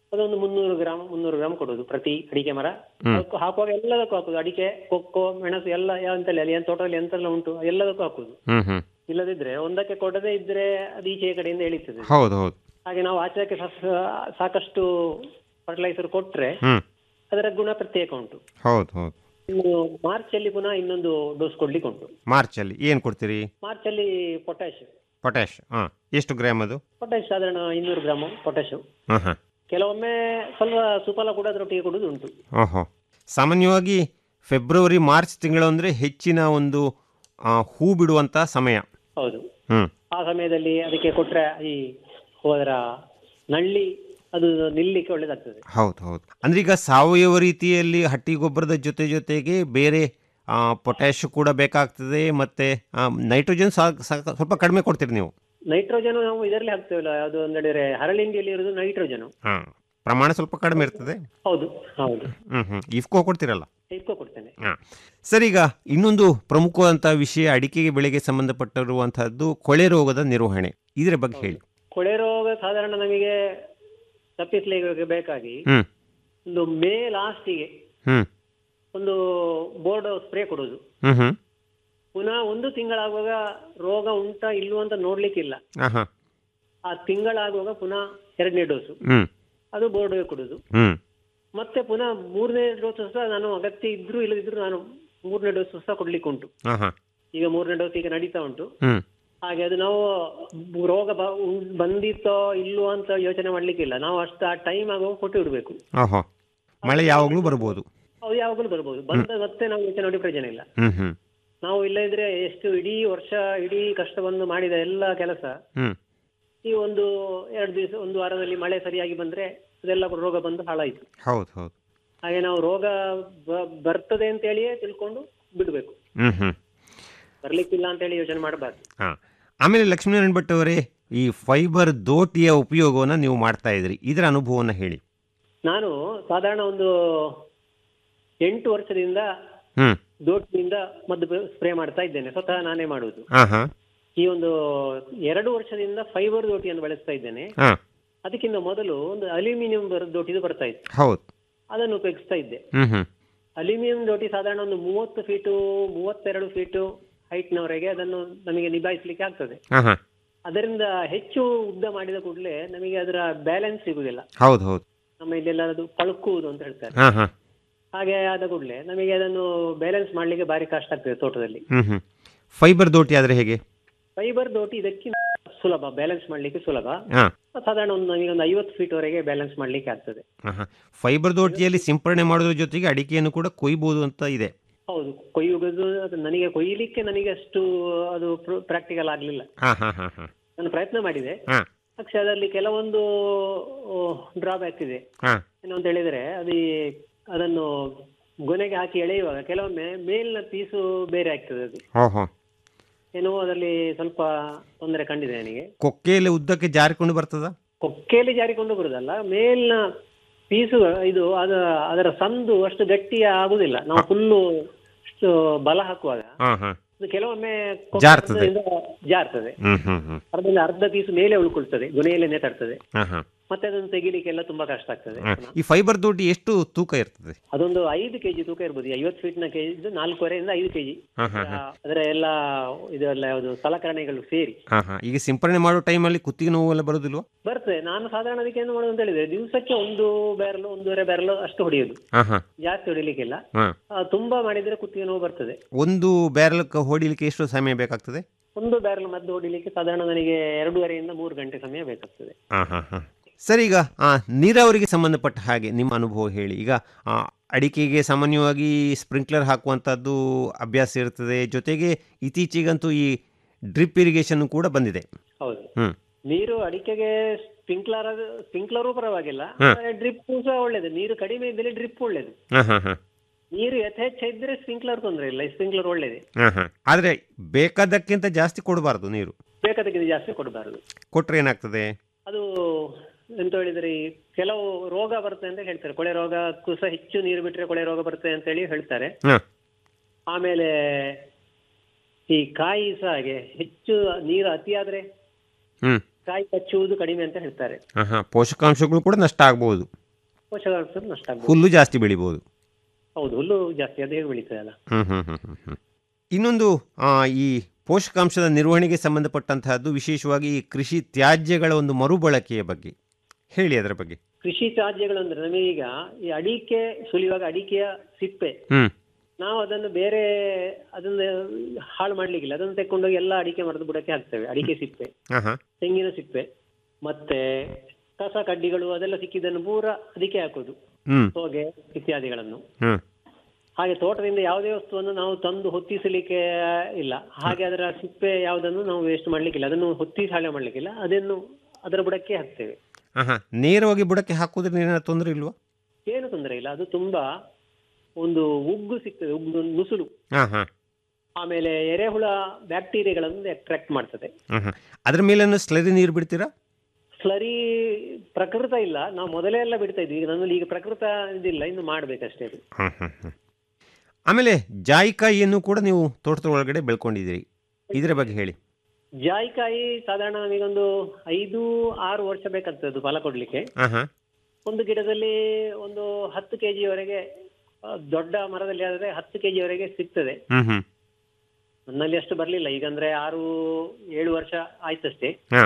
ಅದೊಂದು ಮುನ್ನೂರು ಗ್ರಾಮ್ ಮುನ್ನೂರು ಗ್ರಾಮ್ ಕೊಡುದು ಪ್ರತಿ ಅಡಿಕೆ ಮರ ಹ್ಮ್. ಅದಕ್ಕೂ ಹಾಕುವಾಗ ಎಲ್ಲದಕ್ಕೂ ಹಾಕುದು ಅಡಿಕೆ ಕೊಕ್ಕೋ ಮೆಣಸು ಎಲ್ಲ ಎಂತೆಲ್ಲ ಅಲ್ಲಿ ಏನ್ ತೋಟದಲ್ಲಿ ಎಂತೆಲ್ಲ ಉಂಟು ಎಲ್ಲದಕ್ಕೂ ಹಾಕುದು ಹ್ಮ್ ಹ್ಮ್ ಇಲ್ಲದಿದ್ರೆ ಒಂದಕ್ಕೆ ಕೊಡದೇ ಇದ್ರೆ ಅದು ಈಚೆಯ ಕಡೆಯಿಂದ ಎಳಿತದೆ ಹೌದು ಹೌದು ಹಾಗೆ ನಾವು ಆಚೆಗೆ ಸಾಕಷ್ಟು ಫರ್ಟಿಲೈಸರ್ ಕೊಟ್ರೆ ಹ್ಮ್ ಅದರ ಗುಣ ಪ್ರತ್ಯೇಕ ಉಂಟು ಹೌದು ಹೌದು ಇನ್ನು ಮಾರ್ಚ್ ಅಲ್ಲಿ ಪುನಃ ಇನ್ನೊಂದು ಡೋಸ್ ಕೊಡ್ಲಿಕ್ಕೆ ಉಂಟು ಮಾರ್ಚಲ್ಲಿ ಏನು ಕೊಡ್ತೀರಿ ಮಾರ್ಚ್ ಅಲ್ಲಿ ಪೊಟ್ಯಾಶ್ ಪೊಟ್ಯಾಶ್ ಹಾಂ ಎಷ್ಟು ಗ್ರಾಮ್ ಅದು ಪೊಟ್ಯಾಶ್ ಸಾಧಾರಣ ಇನ್ನೂರು ಗ್ರಾಮ್ ಪೊಟ್ಯಾಶ್ ಹಾಂ ಹಾಂ ಕೆಲವೊಮ್ಮೆ ಸ್ವಲ್ಪ ಸುಫಲ ಕೂಡ ಅದರೊಟ್ಟಿಗೆ ಕೊಡುದು ಉಂಟು ಓಹೋ ಸಾಮಾನ್ಯವಾಗಿ ಫೆಬ್ರವರಿ ಮಾರ್ಚ್ ತಿಂಗಳು ಅಂದರೆ ಹೆಚ್ಚಿನ ಒಂದು ಆ, ಹೂ ಬಿಡುವಂಥ ಸಮಯ ಹೌದು ಹ್ಞೂ ಆ ಸಮಯದಲ್ಲಿ ಅದಕ್ಕೆ ಕೊಟ್ರೆ ಈ ಅದರ ನಳ್ಳಿ ಅದು ನಿಲ್ಲಿಕ್ಕೆ ಒಳ್ಳೇದಾಗ್ತದೆ ಹೌದು ಹೌದು ಅಂದ್ರೆ ಈಗ ಸಾವಯವ ರೀತಿಯಲ್ಲಿ ಹಟ್ಟಿ ಗೊಬ್ಬರದ ಜೊತೆ ಜೊತೆಗೆ ಬೇರೆ ಪೊಟ್ಯಾಶ್ ಕೂಡ ಬೇಕಾಗ್ತದೆ ಮತ್ತೆ ನೈಟ್ರೋಜನ್ ಸ್ವಲ್ಪ ಕಡಿಮೆ ಕೊಡ್ತೀರಿ ನೀವು ನೈಟ್ರೋಜನ್ ನಾವು ಇದರಲ್ಲಿ ಹಾಕ್ತೇವಲ್ಲ ಅದು ಒಂದು ಹೇಳಿದ್ರೆ ಹರಳಿಂಡಿಯಲ್ಲಿ ಇರುವುದು ನೈಟ್ರೋಜನ್ ಹಾಂ ಪ್ರಮಾಣ ಸ್ವಲ್ಪ ಕಡಿಮೆ ಇರ್ತದೆ ಹೌದು ಹೌದು ಹ್ಞೂ ಹ್ಞೂ ಇಫ್ಕೋ ಕೊಡ್ತೀರಲ್ಲ ಇಟ್ಕೊ ಕೊಡ್ತೇನೆ ಹಾಂ ಸರ್ ಈಗ ಇನ್ನೊಂದು ಪ್ರಮುಖವಾದಂಥ ವಿಷಯ ಅಡಿಕೆಗೆ ಬೆಳೆಗೆ ಸಂಬಂಧಪಟ್ಟಿರುವಂತಹದ್ದು ಕೊಳೆ ರೋಗದ ನಿರ್ವಹಣೆ ಇದರ ಬಗ್ಗೆ ಹೇಳಿ ಕೊಳೆ ರೋಗ ಸಾಧಾರಣ ನಮಗೆ ತಪ್ಪಿಸ್ಲಿಕ್ಕೆ ಬೇಕಾಗಿ ಹ್ಮ್ ಒಂದು ಮೇ ಲಾಸ್ಟಿಗೆ ಹ್ಮ್ ಒಂದು ಬೋರ್ಡ್ ಸ್ಪ್ರೇ ಕೊಡುದು ಹ್ಮ್ ಹ್ಮ್ ಪುನಃ ಒಂದು ತಿಂಗಳಾಗುವಾಗ ರೋಗ ಉಂಟಾ ಇಲ್ವೋ ಅಂತ ನೋಡ್ಲಿಕ್ಕಿಲ್ಲ ಹಾಂ ಹಾಂ ಆ ತಿಂಗಳಾಗುವಾಗ ಪುನಃ ಎರಡನೇ ಡೋಸು ಹ್ಮ್ ಅದು ಬೋರ್ಡ್ಗೆ ಕೊಡುದು ಹ್ಮ್ ಮತ್ತೆ ಪುನಃ ಮೂರನೇ ಡೋಸ್ ಸಹ ನಾನು ಅಗತ್ಯ ಇದ್ರೂ ಇಲ್ಲದಿದ್ರು ನಾನು ಮೂರನೇ ಡೋಸ್ ಸಹ ಕೊಡ್ಲಿಕ್ಕೆ ಉಂಟು ಹಾಂ ಹಾಂ ಈಗ ಮೂರನೇ ಡೋಸ್ ಈಗ ನಡೀತಾ ಉಂಟು ಹ್ಮ್ ಹಾಗೆ ಅದು ನಾವು ರೋಗ ಬ- ಉಂ- ಬಂದಿತ್ತೋ ಇಲ್ವೋ ಅಂತ ಯೋಚನೆ ಮಾಡ್ಲಿಕ್ಕಿಲ್ಲ ನಾವು ಅಷ್ಟು ಆ ಟೈಮ್ ಆಗುವಾಗ ಕೊಟ್ಟು ಇಡಬೇಕು ಓಹೋ ಮಳೆ ಯಾವಾಗಲೂ ಬರ್ಬೋದು ಅದು ಯಾವಾಗಲೂ ಬರ್ಬೋದು ಬಂದ ಮತ್ತೆ ನಾವು ಯೋಚನೆ ನೋಡಿ ಪ್ರಯೋಜನ ಇಲ್ಲ ಹ್ಮ್ ಹ್ಮ್ ನಾವು ಇಲ್ಲದಿದ್ರೆ ಎಷ್ಟು ಇಡೀ ವರ್ಷ ಇಡೀ ಕಷ್ಟವನ್ನು ಮಾಡಿದ ಎಲ್ಲ ಕೆಲಸ ಹ್ಮ್ ಈ ಒಂದು ಎರಡು ದಿವಸ ಒಂದು ವಾರದಲ್ಲಿ ಮಳೆ ಸರಿಯಾಗಿ ಬಂದ್ರೆ ಅದೆಲ್ಲ ರೋಗ ಬಂದು ಹಾಳಾಯ್ತು ಹೌದು ಹೌದು ಹಾಗೆ ನಾವು ರೋಗ ಬ- ಬರ್ತದೆ ಅಂತ ಹೇಳಿಯೇ ತಿಳ್ಕೊಂಡು ಬಿಡ್ಬೇಕು ಹ್ಮ್ ಹ್ಮ್ ಬರ್ಲಿಕ್ಕಿಲ್ಲ ಅಂತ ಹೇಳಿ ಯೋಚನೆ ಮಾಡಬಾರ್ದು ಹಾಂ ಆಮೇಲೆ ಲಕ್ಷ್ಮೀನಾರಾಯಣ ಭಟ್ ಅವರೇ ಈ ಫೈಬರ್ ದೋಟಿಯ ಉಪಯೋಗವನ್ನು ನೀವು ಮಾಡ್ತಾ ಇದ್ರಿ ಇದರ ಅನುಭವವನ್ನು ಹೇಳಿ ನಾನು ಸಾಧಾರಣ ಒಂದು ಎಂಟು ವರ್ಷದಿಂದ ಹ್ಮ್ ದೋಟಿನಿಂದ ಮದ್ದು ಸ್ಪ್ರೇ ಮಾಡ್ತಾ ಇದ್ದೇನೆ ಸ್ವತಃ ನಾನೇ ಮಾಡುವುದು ಹಾಂ ಹಾಂ ಈ ಒಂದು ಎರಡು ವರ್ಷದಿಂದ ಫೈಬರ್ ದೋಟಿಯನ್ನು ಬಳಸ್ತಾ ಇದ್ದೇನೆ ಹಾಂ ಅದಕ್ಕಿಂತ ಮೊದಲು ಒಂದು ಅಲ್ಯೂಮಿನಿಯಂ ದೋಟಿದು ಬರ್ತಾ ಇತ್ತು ಹೌದು ಅದನ್ನು ಉಪಯೋಗಿಸ್ತಾ ಇದ್ದೆ ಹ್ಮ್ ಹ್ಮ್ ಅಲ್ಯೂಮಿನಿಯಂ ದೋಟಿ ಸಾಧಾರಣ ಒಂದು ಮೂವತ್ತು ಫೀಟು ಮೂವತ್ತೆರಡು ಫೀಟು ಹೈಟ್ನವರೆಗೆ ಅದನ್ನು ನಮಗೆ ನಿಭಾಯಿಸಲಿಕ್ಕೆ ಆಗ್ತದೆ ಹಾಂ ಹಾಂ ಅದರಿಂದ ಹೆಚ್ಚು ಉದ್ದ ಮಾಡಿದ ಕೂಡಲೇ ನಮಗೆ ಅದರ ಬ್ಯಾಲೆನ್ಸ್ ಸಿಗುದಿಲ್ಲ ಹೌದು ಹೌದು ನಮ್ಮ ಇಲ್ಲೆಲ್ಲ ಅದು ಪಳುಕುವುದು ಅಂತ ಹೇಳ್ತಾರೆ ಹಾಂ ಹಾಂ ಹಾಗೆ ಆದ ಕೂಡಲೇ ನಮಗೆ ಅದನ್ನು ಬ್ಯಾಲೆನ್ಸ್ ಮಾಡ್ಲಿಕ್ಕೆ ಭಾರಿ ಕಷ್ಟ ಆಗ್ತದೆ ತೋಟದಲ್ಲಿ ಹ್ಮ್ ಹ್ಮ್ ಫೈಬರ್ ದೋಟಿ ಆದರೆ ಹೇಗೆ ಫೈಬರ್ ದೋಟಿ ಇದಕ್ಕಿಂತ ಸುಲಭ ಬ್ಯಾಲೆನ್ಸ್ ಮಾಡ್ಲಿಕ್ಕೆ ಸುಲಭ ಹಾಂ ಸಾಧಾರಣ ಒಂದು ನಮಗೆ ಒಂದು ಐವತ್ತು ಫೀಟ್ ವರೆಗೆ ಬ್ಯಾಲೆನ್ಸ್ ಮಾಡ್ಲಿಕ್ಕೆ ಆಗ್ತದೆ ಹಾಂ ಹಾಂ ಫೈಬರ್ ದೋಟಿಯಲ್ಲಿ ಸಿಂಪರಣೆ ಮಾಡೋದ್ರ ಜೊತೆಗೆ ಅಡಿಕೆಯನ್ನು ಕೂಡ ಕೊಯ್ಬೋದು ಅಂತ ಇದೆ ಹೌದು ಕೊಯ್ಯುವುದು ಅದು ನನಗೆ ಕೊಯ್ಯಲಿಕ್ಕೆ ನನಗೆ ಅಷ್ಟು ಅದು ಪ್ರಾಕ್ಟಿಕಲ್ ಆಗ್ಲಿಲ್ಲ ಹಾಂ ಹಾಂ ಹಾಂ ಹಾಂ ನಾನು ಪ್ರಯತ್ನ ಮಾಡಿದೆ ಹಾಂ പക്ഷെ ಅದರಲ್ಲಿ ಕೆಲವೊಂದು ಡ್ರಾಬ್ಯಾಕ್ ಇದೆ ಹಾಂ ಏನು ಅಂತ ಹೇಳಿದ್ರೆ ಅದು ಈ ಅದನ್ನು ಗೊನೆಗೆ ಹಾಕಿ ಎಳೆಯುವಾಗ ಕೆಲವೊಮ್ಮೆ ಮೇಲಿನ ಪೀಸು ಬೇರೆ ಆಗ್ತದೆ ಅದು ಓಹೋ ಏನೋ ಅದರಲ್ಲಿ ಸ್ವಲ್ಪ ತೊಂದರೆ ಕಂಡಿದೆ ನನಗೆ ಕೊಕ್ಕೆಯಲ್ಲಿ ಉದ್ದಕ್ಕೆ ಜಾರಿಕೊಂಡು ಬರ್ತದ ಕೊಕ್ಕೆಯಲ್ಲಿ ಜಾರಿಕೊಂಡು ಬರುದಲ್ಲ ಮೇಲಿನ ಪೀಸು ಇದು ಅದ ಅದರ ಸಂದು ಅಷ್ಟು ಗಟ್ಟಿ ಆಗುದಿಲ್ಲ ನಾವು ಫುಲ್ಲು ಅಷ್ಟು ಬಲ ಹಾಕುವಾಗ ಹಾಂ ಹಾಂ ಅದು ಕೆಲವೊಮ್ಮೆ ಜಾರ್ತದೆ. ಅರ್ಧದಿಂದ ಜಾರ್ತದೆ ಹ್ಮ್ ಹ್ಮ್ ಹ್ಮ್ ಅರ್ಧದಲ್ಲಿ ಅರ್ಧ ಪೀಸು ಮೇಲೆ ಉಳ್ಕೊಳ್ತದೆ ಗೊನೆಯಲ್ಲೇ ನೇತಾಡ್ತದೆ ಹಾಂ ಹಾಂ ಮತ್ತೆ ಅದನ್ನು ತೆಗಿಲಿಕ್ಕೆಲ್ಲ ತುಂಬಾ ಕಷ್ಟ ಆಗ್ತದೆ ಹಾಂ. ಈ ಫೈಬರ್ ದೋಟಿ ಎಷ್ಟು ತೂಕ ಇರ್ತದೆ ಅದೊಂದು ಐದು ಕೆಜಿ ತೂಕ ಇರ್ಬೋದು ಐವತ್ತು ಫೀಟ್ ನ ಕೆಜಿ ನಾಲ್ಕೂವರೆಯಿಂದ ಐದು ಕೆಜಿ ಹಾಂ ಹಾಂ ಹಾಂ ಅದರ ಎಲ್ಲ ಇದೆಲ್ಲ ಯಾವುದು ಸಲಕರಣೆಗಳು ಸೇರಿ ಹಾಂ ಹಾಂ ಈಗ ಸಿಂಪರಣೆ ಮಾಡೋ ಟೈಮಲ್ಲಿ ಕುತ್ತಿಗೆ ನೋವು ಎಲ್ಲ ಬರೋದಿಲ್ವಾ ಬರ್ತದೆ ನಾನು ಸಾಧಾರಣ ಅದಕ್ಕೆ ಏನು ಮಾಡೋದು ಅಂತ ಹೇಳಿದ್ರೆ ದಿವಸಕ್ಕೆ ಒಂದು ಬ್ಯಾರಲ್ ಒಂದೂವರೆ ಬ್ಯಾರಲ್ ಅಷ್ಟು ಹೊಡೆಯೋದು ಹಾಂ ಹಾಂ ಜಾಸ್ತಿ ಹೊಡಿಲಿಕ್ಕಿಲ್ಲ ಹಾಂ ಆ, ತುಂಬಾ ಮಾಡಿದ್ರೆ ಕುತ್ತಿಗೆ ನೋವು ಬರ್ತದೆ ಒಂದು ಬ್ಯಾರಲ್ ಹೊಡಿಲಿಕ್ಕೆ ಎಷ್ಟು ಸಮಯ ಬೇಕಾಗ್ತದೆ ಒಂದು ಬ್ಯಾರಲ್ ಮದ್ದು ಹೊಡಿಲಿಕ್ಕೆ ಸಾಧಾರಣ ನನಗೆ ಎರಡೂವರೆಯಿಂದ ಮೂರು ಗಂಟೆ ಸಮಯ ಬೇಕಾಗ್ತದೆ ಹಾಂ ಹಾಂ ಹಾಂ ಸರ್ ಈಗ ಆ, ನೀರಾವರಿಗೆ ಸಂಬಂಧಪಟ್ಟ ಹಾಗೆ ನಿಮ್ಮ ಅನುಭವ ಹೇಳಿ ಈಗ ಆ, ಅಡಿಕೆಗೆ ಸಾಮಾನ್ಯವಾಗಿ ಸ್ಪ್ರಿಂಕ್ಲರ್ ಹಾಕುವಂಥದ್ದು ಅಭ್ಯಾಸ ಇರ್ತದೆ ಜೊತೆಗೆ ಇತ್ತೀಚೆಗಂತೂ ಈ ಡ್ರಿಪ್ ಇರಿಗೇಷನ್ ಕೂಡ ಬಂದಿದೆ ಹೌದು ಹ್ಞೂ ನೀರು ಅಡಿಕೆಗೆ ಸ್ಪ್ರಿಂಕ್ಲರ್ ಸ್ಪ್ರಿಂಕ್ಲರು ಪರವಾಗಿಲ್ಲ ಹಾ. ಡ್ರಿಪ್ ಸಹ ಒಳ್ಳೇದು ನೀರು ಕಡಿಮೆ ಇದ್ದಲ್ಲಿ ಡ್ರಿಪ್ ಒಳ್ಳೇದು ಹಾಂ ಹಾಂ ಹಾಂ ನೀರು ಯಥೇಚ್ಛ ಇದ್ರೆ ಸ್ಪ್ರಿಂಕ್ಲರ್ ತೊಂದರೆ ಇಲ್ಲ ಸ್ಪ್ರಿಂಕ್ಲರ್ ಒಳ್ಳೇದೇ ಹಾಂ ಹಾಂ ಆದರೆ ಬೇಕಾದಕ್ಕಿಂತ ಜಾಸ್ತಿ ಕೊಡಬಾರ್ದು ನೀರು ಬೇಕಾದಕ್ಕಿಂತ ಜಾಸ್ತಿ ಕೊಡಬಾರದು ಕೊಟ್ಟರೆ ಏನಾಗ್ತದೆ ಅದು ಎಂತ ಹೇಳಿದ್ರೆ ಈ ಕೆಲವು ರೋಗ ಬರುತ್ತೆ ಅಂತ ಹೇಳ್ತಾರೆ ಕೊಳೆ ರೋಗಕ್ಕೂ ಸಹ ಹೆಚ್ಚು ನೀರು ಬಿಟ್ರೆ ಕೊಳೆ ರೋಗ ಬರುತ್ತೆ ಅಂತ ಹೇಳಿ ಹೇಳ್ತಾರೆ ಹಾಂ ಆಮೇಲೆ ಈ ಕಾಯಿ ಸಹ ಹಾಗೆ ಹೆಚ್ಚು ನೀರು ಅತಿಯಾದ್ರೆ ಹ್ಞೂ ಕಾಯಿ ಕಚ್ಚುವುದು ಕಡಿಮೆ ಅಂತ ಹೇಳ್ತಾರೆ ಹಾಂ ಹಾಂ ಪೋಷಕಾಂಶಗಳು ಕೂಡ ನಷ್ಟ ಆಗ್ಬೋದು ಪೋಷಕಾಂಶ ನಷ್ಟ ಆಗ್ಬೋದು ಹುಲ್ಲು ಜಾಸ್ತಿ ಬೆಳಿಬೋದು ಹೌದು ಹುಲ್ಲು ಜಾಸ್ತಿ ಅದು ಹೇಗೆ ಬೆಳೀತದೆ ಅಲ್ಲ ಹ್ಮ್ ಹ್ಮ್ ಹ್ಮ್ ಹ್ಮ್ ಹ್ಮ್. ಇನ್ನೊಂದು ಆ, ಈ ಪೋಷಕಾಂಶದ ನಿರ್ವಹಣೆಗೆ ಸಂಬಂಧಪಟ್ಟಂತಹದ್ದು ವಿಶೇಷವಾಗಿ ಈ ಕೃಷಿ ತ್ಯಾಜ್ಯಗಳ ಒಂದು ಮರುಬಳಕೆಯ ಬಗ್ಗೆ ಹೇಳಿ ಅದರ ಬಗ್ಗೆ ಕೃಷಿ ತ್ಯಾಜ್ಯಗಳು ಅಂದ್ರೆ ನಮಗೀಗ ಈ ಅಡಿಕೆ ಸುಲಿಯುವಾಗ ಅಡಿಕೆಯ ಸಿಪ್ಪೆ ಹ್ಮ್ ನಾವು ಅದನ್ನು ಬೇರೆ ಅದನ್ನು ಹಾಳು ಮಾಡ್ಲಿಕ್ಕಿಲ್ಲ ಅದನ್ನು ತೆಕ್ಕೊಂಡೋಗಿ ಎಲ್ಲ ಅಡಿಕೆ ಮರದ ಬುಡಕ್ಕೆ ಹಾಕ್ತೇವೆ ಅಡಿಕೆ ಸಿಪ್ಪೆ ಹಾ ಹಾ ತೆಂಗಿನ ಸಿಪ್ಪೆ ಮತ್ತೆ ಕಸ ಕಡ್ಡಿಗಳು ಅದೆಲ್ಲ ಸಿಕ್ಕಿದ್ದನ್ನು ಪೂರ ಅದಕ್ಕೆ ಹಾಕೋದು ಹ್ಮ್ ಹೊಗೆ ಇತ್ಯಾದಿಗಳನ್ನು ಹ್ಮ್ ಹಾಗೆ ತೋಟದಿಂದ ಯಾವುದೇ ವಸ್ತುವನ್ನು ನಾವು ತಂದು ಹೊತ್ತಿಸಲಿಕ್ಕೆ ಇಲ್ಲ ಹಾಗೆ ಅದರ ಸಿಪ್ಪೆ ಯಾವುದನ್ನು ನಾವು ವೇಸ್ಟ್ ಮಾಡ್ಲಿಕ್ಕಿಲ್ಲ ಅದನ್ನು ಹೊತ್ತಿಸಿ ಹಾಳೆ ಮಾಡ್ಲಿಕ್ಕಿಲ್ಲ ಅದನ್ನು ಅದರ ಬುಡಕ್ಕೆ ಹಾಕ್ತೇವೆ ಹಾ ಹಾ ನೇರವಾಗಿ ಬುಡಕ್ಕೆ ಹಾಕುವುದ್ರಿಂದ ಏನಾದ್ರು ತೊಂದರೆ ಇಲ್ವಾ ಏನು ತೊಂದರೆ ಇಲ್ಲ ಅದು ತುಂಬಾ ಒಂದು ಉಗ್ಗು ಸಿಗ್ತದೆ ಉಗ್ಗು ನುಸುಳು ಹಾ ಹಾ ಆಮೇಲೆ ಎರೆಹುಳ ಬ್ಯಾಕ್ಟೀರಿಯಾಗಳನ್ನು ಅಟ್ರಾಕ್ಟ್ ಮಾಡ್ತದೆ ಹ್ಮ್ ಹ್ಮ್ ಅದ್ರ ಮೇಲೆ ಸ್ಲರಿ ನೀರು ಬಿಡ್ತೀರಾ ಸ್ಲರಿ ಪ್ರಕೃತ ಇಲ್ಲ ನಾವು ಮೊದಲೇ ಎಲ್ಲ ಬಿಡ್ತಾ ಇದ್ವಿ ಈಗ ನನ್ನಲ್ಲಿ ಈಗ ಪ್ರಕೃತ ಇದಿಲ್ಲ ಇನ್ನು ಮಾಡ್ಬೇಕಷ್ಟೇ ಅದು ಹ್ಮ್ ಹ್ಮ್ ಹ್ಮ್. ಆಮೇಲೆ ಜಾಯಿಕಾಯಿಯನ್ನು ಕೂಡ ನೀವು ತೋಟದ ಒಳಗಡೆ ಬೆಳ್ಕೊಂಡಿದ್ದೀರಿ ಇದರ ಬಗ್ಗೆ ಹೇಳಿ ಜಾಯಿಕಾಯಿ ಸಾಧಾರಣ ನಮಗೊಂದು ಐದು ಆರು ವರ್ಷ ಬೇಕಾಗ್ತದೆ ಅದು ಫಲ ಕೊಡ್ಲಿಕ್ಕೆ ಹಾ ಹಾ ಒಂದು ಗಿಡದಲ್ಲಿ ಒಂದು ಹತ್ತು ಕೆಜಿಯವರೆಗೆ ದೊಡ್ಡ ಮರದಲ್ಲಿ ಆದ್ರೆ ಹತ್ತು ಕೆಜಿಯವರೆಗೆ ಸಿಗ್ತದೆ ಹ್ಮ್ ಹ್ಮ್ ನನ್ನಲ್ಲಿ ಅಷ್ಟು ಬರ್ಲಿಲ್ಲ ಈಗಂದ್ರೆ ಆರು ಏಳು ವರ್ಷ ಆಯ್ತಷ್ಟೇ ಹಾ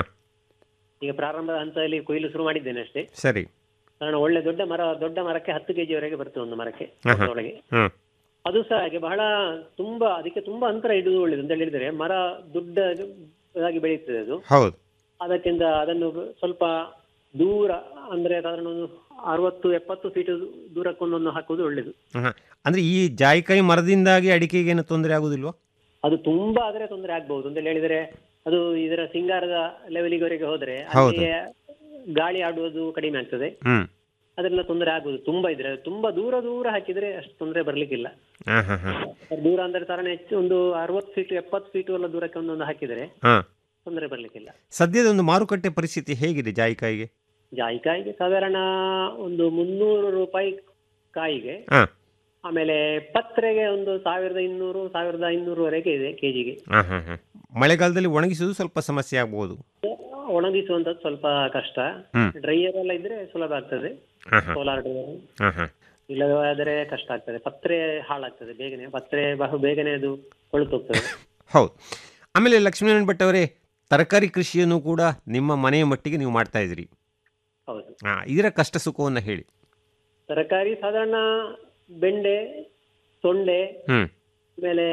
ಈಗ ಪ್ರಾರಂಭದ ಹಂತದಲ್ಲಿ ಕೊಯ್ಲು ಶುರು ಮಾಡಿದ್ದೇನೆ ಅಷ್ಟೇ ಸರಿ ಕಾರಣ ಒಳ್ಳೆ ದೊಡ್ಡ ಮರ ದೊಡ್ಡ ಮರಕ್ಕೆ ಹತ್ತು ಕೆಜಿಯವರೆಗೆ ಬರ್ತದೆ ಒಂದು ಮರಕ್ಕೆ ಹಾ ಹಾ ಒಳಗೆ ಹ್ಮ್ ಅದು ಸಹ ಹಾಗೆ ಬಹಳ ತುಂಬಾ ಅದಕ್ಕೆ ತುಂಬಾ ಅಂತರ ಇಡುವುದು ಒಳ್ಳೇದು ಅಂತ ಹೇಳಿದ್ರೆ ಮರ ದೊಡ್ಡದಾಗಿ ಬೆಳೆಯುತ್ತದೆ ಅದು ಹೌದು ಅದಕ್ಕಿಂತ ಅದನ್ನು ಸ್ವಲ್ಪ ದೂರ ಅಂದ್ರೆ ಸಾಧಾರಣ ಒಂದು ಅರವತ್ತು ಎಪ್ಪತ್ತು ಫೀಟ್ ದೂರಕ್ಕೊಂದೊಂದು ಹಾಕುವುದು ಒಳ್ಳೇದು ಹಾ, ಹಾ. ಅಂದ್ರೆ ಈ ಜಾಯಿಕಾಯಿ ಮರದಿಂದಾಗಿ ಅಡಿಕೆಗೆ ಏನು ತೊಂದರೆ ಆಗುದಿಲ್ವಾ ಅದು ತುಂಬಾ ಆದ್ರೆ ತೊಂದರೆ ಆಗ್ಬಹುದು ಅಂತ ಹೇಳಿದ್ರೆ ಅದು ಇದರ ಸಿಂಗಾರದ ಲೆವೆಲಿವರೆಗೆ ಹೋದ್ರೆ ಹೌದು. ಅಲ್ಲಿ ಗಾಳಿ ಆಡುವುದು ಕಡಿಮೆ ಆಗ್ತದೆ ಹ್ಮ್ ಅದರಿಂದ ತೊಂದರೆ ಆಗುದು ತುಂಬಾ ಇದ್ರೆ ತುಂಬಾ ದೂರ ದೂರ ಹಾಕಿದ್ರೆ ಅಷ್ಟು ತೊಂದರೆ ಬರ್ಲಿಕ್ಕಿಲ್ಲ ಹಾ ಹಾ ಹಾ ದೂರ ಅಂದ್ರೆ ಸಾಧಾರಣ ಹೆಚ್ಚು ಒಂದು ಅರವತ್ತು ಫೀಟ್ ಎಪ್ಪತ್ತು ಫೀಟ್ ಎಲ್ಲ ದೂರಕ್ಕೆ ಒಂದೊಂದು ಹಾಕಿದ್ರೆ ಹಾ ತೊಂದರೆ ಬರ್ಲಿಕ್ಕಿಲ್ಲ ಸದ್ಯದ ಒಂದು ಮಾರುಕಟ್ಟೆ ಪರಿಸ್ಥಿತಿ ಹೇಗಿದೆ ಜಾಯಿಕಾಯಿಗೆ ಜಾಯಿಕಾಯಿಗೆ ಸಾಧಾರಣ ಒಂದು ಮುನ್ನೂರು ರೂಪಾಯಿ ಕಾಯಿಗೆ ಹಾ ಆಮೇಲೆ ಪತ್ರೆಗೆ ಒಂದು ಸಾವಿರದ ಇನ್ನೂರು ಸಾವಿರದ ಐನೂರುವರೆಗೆ ಇದೆ ಕೆಜಿಗೆ ಹಾ ಹಾ ಹಾ ಮಳೆಗಾಲದಲ್ಲಿ ಒಣಗಿಸುವುದು ಸ್ವಲ್ಪ ಸಮಸ್ಯೆ ಆಗ್ಬೋದು ಒಣಗಿಸುವಂತದ್ದು ಸ್ವಲ್ಪ ಕಷ್ಟ ಹ್ಮ್. ಡ್ರೈಯರ್ ಎಲ್ಲ ಇದ್ರೆ ಸುಲಭ ಆಗ್ತದೆ ಹಾ ಹಾ ಸೋಲಾರ್ ಡ್ರೈಯರ್ ಹಾ ಹಾ ಇಲ್ಲವಾದರೆ ಕಷ್ಟ ಆಗ್ತದೆ ಪತ್ರೆ ಹಾಳಾಗ್ತದೆ ಬೇಗನೆ ಪತ್ರೆ ಬಹು ಬೇಗನೆ ಅದು ಕೊಳುತೋಗ್ತದೆ ಹೌದು ಆಮೇಲೆ ಲಕ್ಷ್ಮೀನಾರಾಯಣ ಭಟ್ ಅವರೇ ತರಕಾರಿ ಕೃಷಿಯನ್ನು ಕೂಡ ನಿಮ್ಮ ಮನೆಯ ಮಟ್ಟಿಗೆ ನೀವು ಮಾಡ್ತಾ ಇದ್ದೀರಿ ಹೌದು ಹಾ ಇದರ ಕಷ್ಟ ಸುಖವನ್ನು ಹೇಳಿ ತರಕಾರಿ ಸಾಧಾರಣ ಬೆಂಡೆ ತೊಂಡೆ ಹ್ಮ್ ಆಮೇಲೆ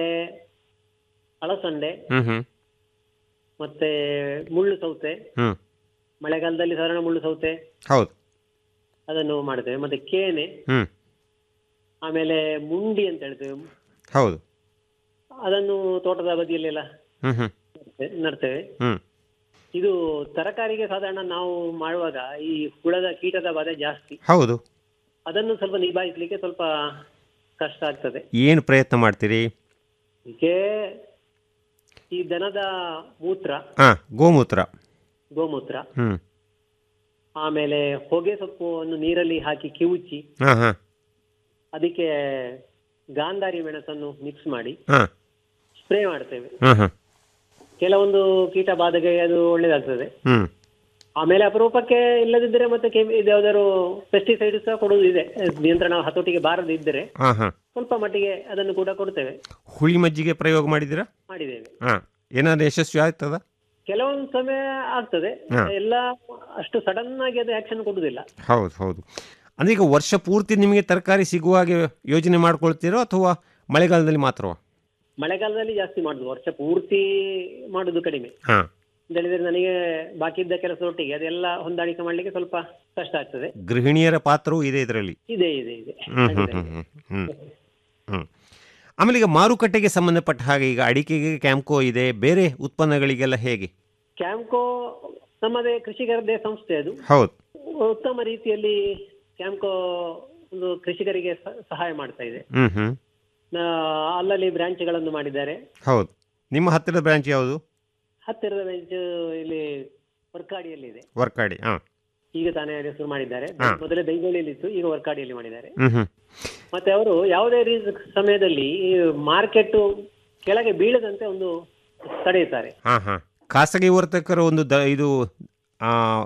ಅಳಸಂಡೆ ಹ್ಮ್ ಹ್ಮ್ ಮತ್ತೆ ಮುಳ್ಳು ಸೌತೆ ಹ್ಮ್ ಮಳೆಗಾಲದಲ್ಲಿ ಸಾಧಾರಣ ಮುಳ್ಳು ಸೌತೆ ಹೌದು ಅದನ್ನು ಮಾಡ್ತೇವೆ ಮತ್ತೆ ಕೇನೆ ಹ್ಮ್ ಆಮೇಲೆ ಮುಂಡಿ ಅಂತ ಹೇಳ್ತೇವೆ ಹೌದು ಅದನ್ನು ತೋಟದ ಬದಿಯಲ್ಲೆಲ್ಲ ಹ್ಮ್ ಹ್ಮ್ ನಡ್ತೆ- ನಡ್ತೇವೆ ಹ್ಮ್ ಇದು ತರಕಾರಿಗೆ ಸಾಧಾರಣ ನಾವು ಮಾಡುವಾಗ ಈ ಹುಳದ ಕೀಟದ ಬಾಧೆ ಜಾಸ್ತಿ ಹೌದು ಅದನ್ನು ಸ್ವಲ್ಪ ನಿಭಾಯಿಸ್ಲಿಕ್ಕೆ ಸ್ವಲ್ಪ ಕಷ್ಟ ಆಗ್ತದೆ ಏನು ಪ್ರಯತ್ನ ಮಾಡ್ತೀರಿ ಇದಕ್ಕೆ ಈ ದನದ ಮೂತ್ರ ಹಾ ಗೋಮೂತ್ರ ಗೋಮೂತ್ರ ಹ್ಮ್ ಆಮೇಲೆ ಹೊಗೆ ಸೊಪ್ಪನ್ನು ನೀರಲ್ಲಿ ಹಾಕಿ ಕಿವುಚಿ ಹಾ ಹಾ ಅದಕ್ಕೆ ಗಾಂಧಾರಿ ಮೆಣಸನ್ನು ಮಿಕ್ಸ್ ಮಾಡಿ ಹಾ ಸ್ಪ್ರೇ ಮಾಡ್ತೇವೆ ಹಾ ಹಾ ಕೆಲವೊಂದು ಕೀಟ ಬಾಧೆಗೆ ಅದು ಒಳ್ಳೇದಾಗ್ತದೆ ಹ್ಮ್ ಆಮೇಲೆ ಅಪರೂಪಕ್ಕೆ ಇಲ್ಲದಿದ್ದರೆ ಮತ್ತೆ ಕೆಮಿ ಇದು ಯಾವ್ದಾದ್ರು ಪೆಸ್ಟಿಸೈಡ್ ಸಹ ಕೊಡುವುದು ಇದೆ ನಿಯಂತ್ರಣ ಹತೋಟಿಗೆ ಬಾರದು ಇದ್ದರೆ ಹಾ ಹಾ ಸ್ವಲ್ಪ ಮಟ್ಟಿಗೆ ಅದನ್ನು ಕೂಡ ಕೊಡ್ತೇವೆ ಹುಳಿ ಮಜ್ಜಿಗೆ ಪ್ರಯೋಗ ಮಾಡಿದ್ದೀರಾ ಮಾಡಿದ್ದೇವೆ ಹಾ ಏನಾದ್ರು ಯಶಸ್ವಿ ಆಗ್ತದ ಕೆಲವೊಂದು ಸಮಯ ಆಗ್ತದೆ ಹಾ. ಎಲ್ಲ ಅಷ್ಟು ಸಡನ್ ಆಗಿ ಅದು ಆಕ್ಷನ್ ಕೊಡುದಿಲ್ಲ ಹೌದು ಹೌದು ಅಂದ್ರೆ ಈಗ ವರ್ಷ ಪೂರ್ತಿ ನಿಮಗೆ ತರಕಾರಿ ಸಿಗುವ ಹಾಗೆ ಯೋಜನೆ ಮಾಡ್ಕೊಳ್ತೀರೋ ಅಥವಾ ಮಳೆಗಾಲದಲ್ಲಿ ಮಾತ್ರವಾ ಮಳೆಗಾಲದಲ್ಲಿ ಜಾಸ್ತಿ ಮಾಡುದು ವರ್ಷ ಪೂರ್ತಿ ಮಾಡುದು ಕಡಿಮೆ ಹಾ ಅಂತ ಹೇಳಿದ್ರೆ ನನಗೆ ಬಾಕಿ ಇದ್ದ ಕೆಲಸದೊಟ್ಟಿಗೆ ಅದೆಲ್ಲ ಹೊಂದಾಣಿಕೆ ಮಾಡ್ಲಿಕ್ಕೆ ಸ್ವಲ್ಪ ಕಷ್ಟ ಆಗ್ತದೆ ಗೃಹಿಣಿಯರ ಪಾತ್ರವೂ ಇದೆ ಇದರಲ್ಲಿ ಇದೆ ಇದೆ ಇದೆ ಹ್ಮ್ ಹ್ಮ್ ಹ್ಮ್ ಹ್ಮ್ ಹ್ಮ್ ಹ್ಮ್ ಆಮೇಲೆ ಈಗ ಮಾರುಕಟ್ಟೆಗೆ ಸಂಬಂಧಪಟ್ಟ ಹಾಗೆ ಈಗ ಅಡಿಕೆಗೆ ಕ್ಯಾಂಪ್ಕೋ ಇದೆ ಬೇರೆ ಉತ್ಪನ್ನಗಳಿಗೆಲ್ಲ ಹೇಗೆ ಕ್ಯಾಂಪ್ಕೋ ನಮ್ಮದೇ ಕೃಷಿಕರದ್ದೇ ಸಂಸ್ಥೆ ಅದು ಹೌದು ಉತ್ತಮ ರೀತಿಯಲ್ಲಿ ಕ್ಯಾಂಪ್ಕೋ ಒಂದು ಕೃಷಿಕರಿಗೆ ಸ- ಸಹಾಯ ಮಾಡ್ತಾ ಇದೆ ಹ್ಮ್ ಹ್ಮ್ ನಾ- ಅಲ್ಲಲ್ಲಿ ಬ್ರಾಂಚ್ಗಳನ್ನು ಮಾಡಿದ್ದಾರೆ ಹೌದು ನಿಮ್ಮ ಹತ್ತಿರದ ಬ್ರಾಂಚ್ ಯಾವುದು ಹತ್ತಿರದ ಬ್ರಾಂಚ್ ಇಲ್ಲಿ ವರ್ಕಾಡಿಯಲ್ಲಿ ಇದೆ ವರ್ಕಾಡಿ ಹಾ ಈಗ ತಾನೇ ಅದು ಶುರು ಮಾಡಿದ್ದಾರೆ ಹಾ. ಮೊದಲೇ ಬೈಗೋಳಿಯಲ್ಲಿ ಇತ್ತು ಈಗ ವರ್ಕಾಡಿಯಲ್ಲಿ ಮಾಡಿದ್ದಾರೆ ಹ್ಮ್ ಹ್ಮ್ ಮತ್ತೆ ಅವರು ಯಾವುದೇ ರೀತಿ ಸಮಯದಲ್ಲಿ ಈ ಮಾರ್ಕೆಟ್ ಕೆಳಗೆ ಬೀಳದಂತೆ ಒಂದು ತಡೆಯುತ್ತಾರೆ ಹಾ ಹಾ ಖಾಸಗಿ ವರ್ತಕರ ಒಂದು ದ ಇದು ಆ,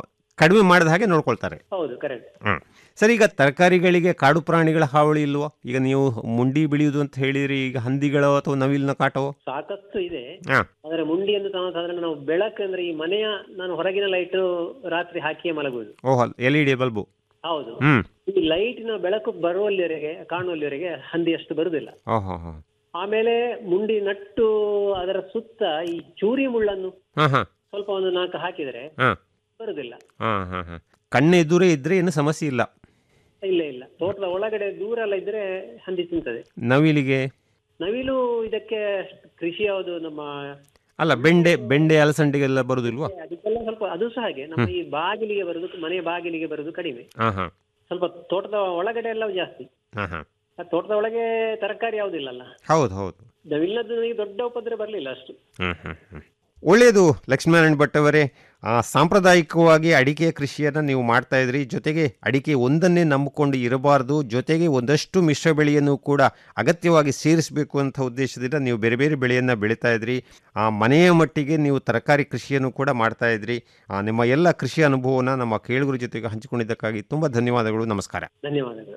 ಕಡಿಮೆ ಮಾಡಿದ ಹಾಗೆ ನೋಡ್ಕೊಳ್ತಾರೆ ಹೌದು ಕರೆಕ್ಟ್ ಹ್ಮ್ ಸರ್ ಈಗ ತರಕಾರಿಗಳಿಗೆ ಕಾಡು ಪ್ರಾಣಿಗಳ ಹಾವಳಿ ಇಲ್ವಾ ಈಗ ನೀವು ಮುಂಡಿ ಬೆಳೆಯುವುದು ಅಂತ ಹೇಳಿದ್ರಿ ಈಗ ಹಂದಿಗಳು ಅಥವಾ ನವಿಲಿನ ಕಾಟವೋ ಸಾಕಷ್ಟು ಇದೆ ಹಾ ಆದ್ರೆ ಮುಂಡಿಯನ್ನು ನಾವು ಸಾಧಾರಣ ನಾವು ಬೆಳಕು ಅಂದ್ರೆ ಈ ಮನೆಯ ನಾನು ಹೊರಗಿನ ಲೈಟ್ ರಾತ್ರಿ ಹಾಕಿಯೇ ಮಲಗುವುದು ಓಹೋ ಎಲ್ ಇ ಡಿ ಬಲ್ಬು ಹೌದು ಹ್ಮ್ ಈ ಲೈಟಿನ ಬೆಳಕು ಬರುವಲ್ಲಿವರೆಗೆ ಕಾಣುವಲ್ಲಿವರೆಗೆ ಹಂದಿ ಅಷ್ಟು ಬರುದಿಲ್ಲ ಓಹೋ ಹೋ ಆಮೇಲೆ ಮುಂಡಿ ನಟ್ಟು ಅದರ ಸುತ್ತ ಈ ಚೂರಿ ಮುಳ್ಳನ್ನು ಹಾ ಹಾ ಸ್ವಲ್ಪ ಒಂದು ನಾಲ್ಕು ಹಾಕಿದರೆ ಹಾ ಬರುದಿಲ್ಲ ಹಾ ಹಾ ಹಾ ಕಣ್ಣು ಎದುರೇ ಇದ್ರೆ ಏನು ಸಮಸ್ಯೆ ಇಲ್ಲ ಇಲ್ಲ ಇಲ್ಲ ತೋಟದ ಒಳಗಡೆ ದೂರ ಎಲ್ಲ ಇದ್ರೆ ಹಂದಿ ತಿಂತದೆ ನವಿಲಿಗೆ ನವಿಲು ಇದಕ್ಕೆ ಕೃಷಿ ಯಾವುದು ನಮ್ಮ ಅಲ್ಲ ಬೆಂಡೆ ಬೆಂಡೆ ಅಲಸಂಡೆಗೆಲ್ಲ ಬರುದಿಲ್ವಾ ಅದಕ್ಕೆಲ್ಲ ಸ್ವಲ್ಪ ಅದು ಸಹ ಹಾಗೆ ನಮ್ಮ ಈ ಬಾಗಿಲಿಗೆ ಬರುದು ಮನೆಯ ಬಾಗಿಲಿಗೆ ಬರುದು ಕಡಿಮೆ ಹಾ ಹಾ ಸ್ವಲ್ಪ ತೋಟದ ಒಳಗಡೆ ಎಲ್ಲ ಜಾಸ್ತಿ ಹಾ ಹಾ ಆ ತೋಟದ ಒಳಗೆ ತರಕಾರಿ ಯಾವುದಿಲ್ಲಲ್ಲ ಹೌದು ಹೌದು ನವಿಲದ್ದು ನನಗೆ ದೊಡ್ಡ ಉಪದ್ರ ಬರಲಿಲ್ಲ ಅಷ್ಟು ಹ್ಮ್ ಹ್ಮ್ ಹ್ಮ್ ಒಳ್ಳೆಯದು ಲಕ್ಷ್ಮೀನಾರಾಯಣ ಭಟ್ ಅವರೇ ಆ, ಸಾಂಪ್ರದಾಯಿಕವಾಗಿ ಅಡಿಕೆ ಕೃಷಿಯನ್ನು ನೀವು ಮಾಡ್ತಾ ಇದ್ರಿ ಜೊತೆಗೆ ಅಡಿಕೆ ಒಂದನ್ನೇ ನಂಬಿಕೊಂಡು ಇರಬಾರ್ದು ಜೊತೆಗೆ ಒಂದಷ್ಟು ಮಿಶ್ರ ಬೆಳೆಯನ್ನು ಕೂಡ ಅಗತ್ಯವಾಗಿ ಸೇರಿಸಬೇಕು ಅಂತ ಉದ್ದೇಶದಿಂದ ನೀವು ಬೇರೆ ಬೇರೆ ಬೆಳೆಯನ್ನು ಬೆಳೀತಾ ಇದ್ರಿ ಆ ಮನೆಯ ಮಟ್ಟಿಗೆ ನೀವು ತರಕಾರಿ ಕೃಷಿಯನ್ನು ಕೂಡ ಮಾಡ್ತಾ ಇದ್ರಿ ಆ, ನಿಮ್ಮ ಎಲ್ಲ ಕೃಷಿ ಅನುಭವನ ನಮ್ಮ ಕೇಳುಗರ ಜೊತೆಗೆ ಹಂಚಿಕೊಂಡಿದ್ದಕ್ಕಾಗಿ ತುಂಬ ಧನ್ಯವಾದಗಳು ನಮಸ್ಕಾರ ಧನ್ಯವಾದಗಳು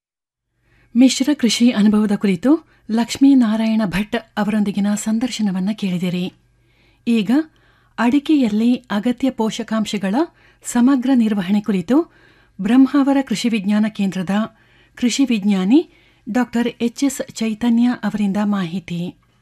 ಮಿಶ್ರ ಕೃಷಿ ಅನುಭವದ ಕುರಿತು ಲಕ್ಷ್ಮೀನಾರಾಯಣ ಭಟ್ ಅವರೊಂದಿಗಿನ ಸಂದರ್ಶನವನ್ನ ಕೇಳಿದಿರಿ ಈಗ ಅಡಿಕೆಯಲ್ಲಿ ಅಗತ್ಯ ಪೋಷಕಾಂಶಗಳ ಸಮಗ್ರ ನಿರ್ವಹಣೆ ಕುರಿತು ಬ್ರಹ್ಮಾವರ ಕೃಷಿ ವಿಜ್ಞಾನ ಕೇಂದ್ರದ ಕೃಷಿ ವಿಜ್ಞಾನಿ ಡಾಕ್ಟರ್ ಎಚ್ ಎಸ್ ಚೈತನ್ಯ ಅವರಿಂದ ಮಾಹಿತಿ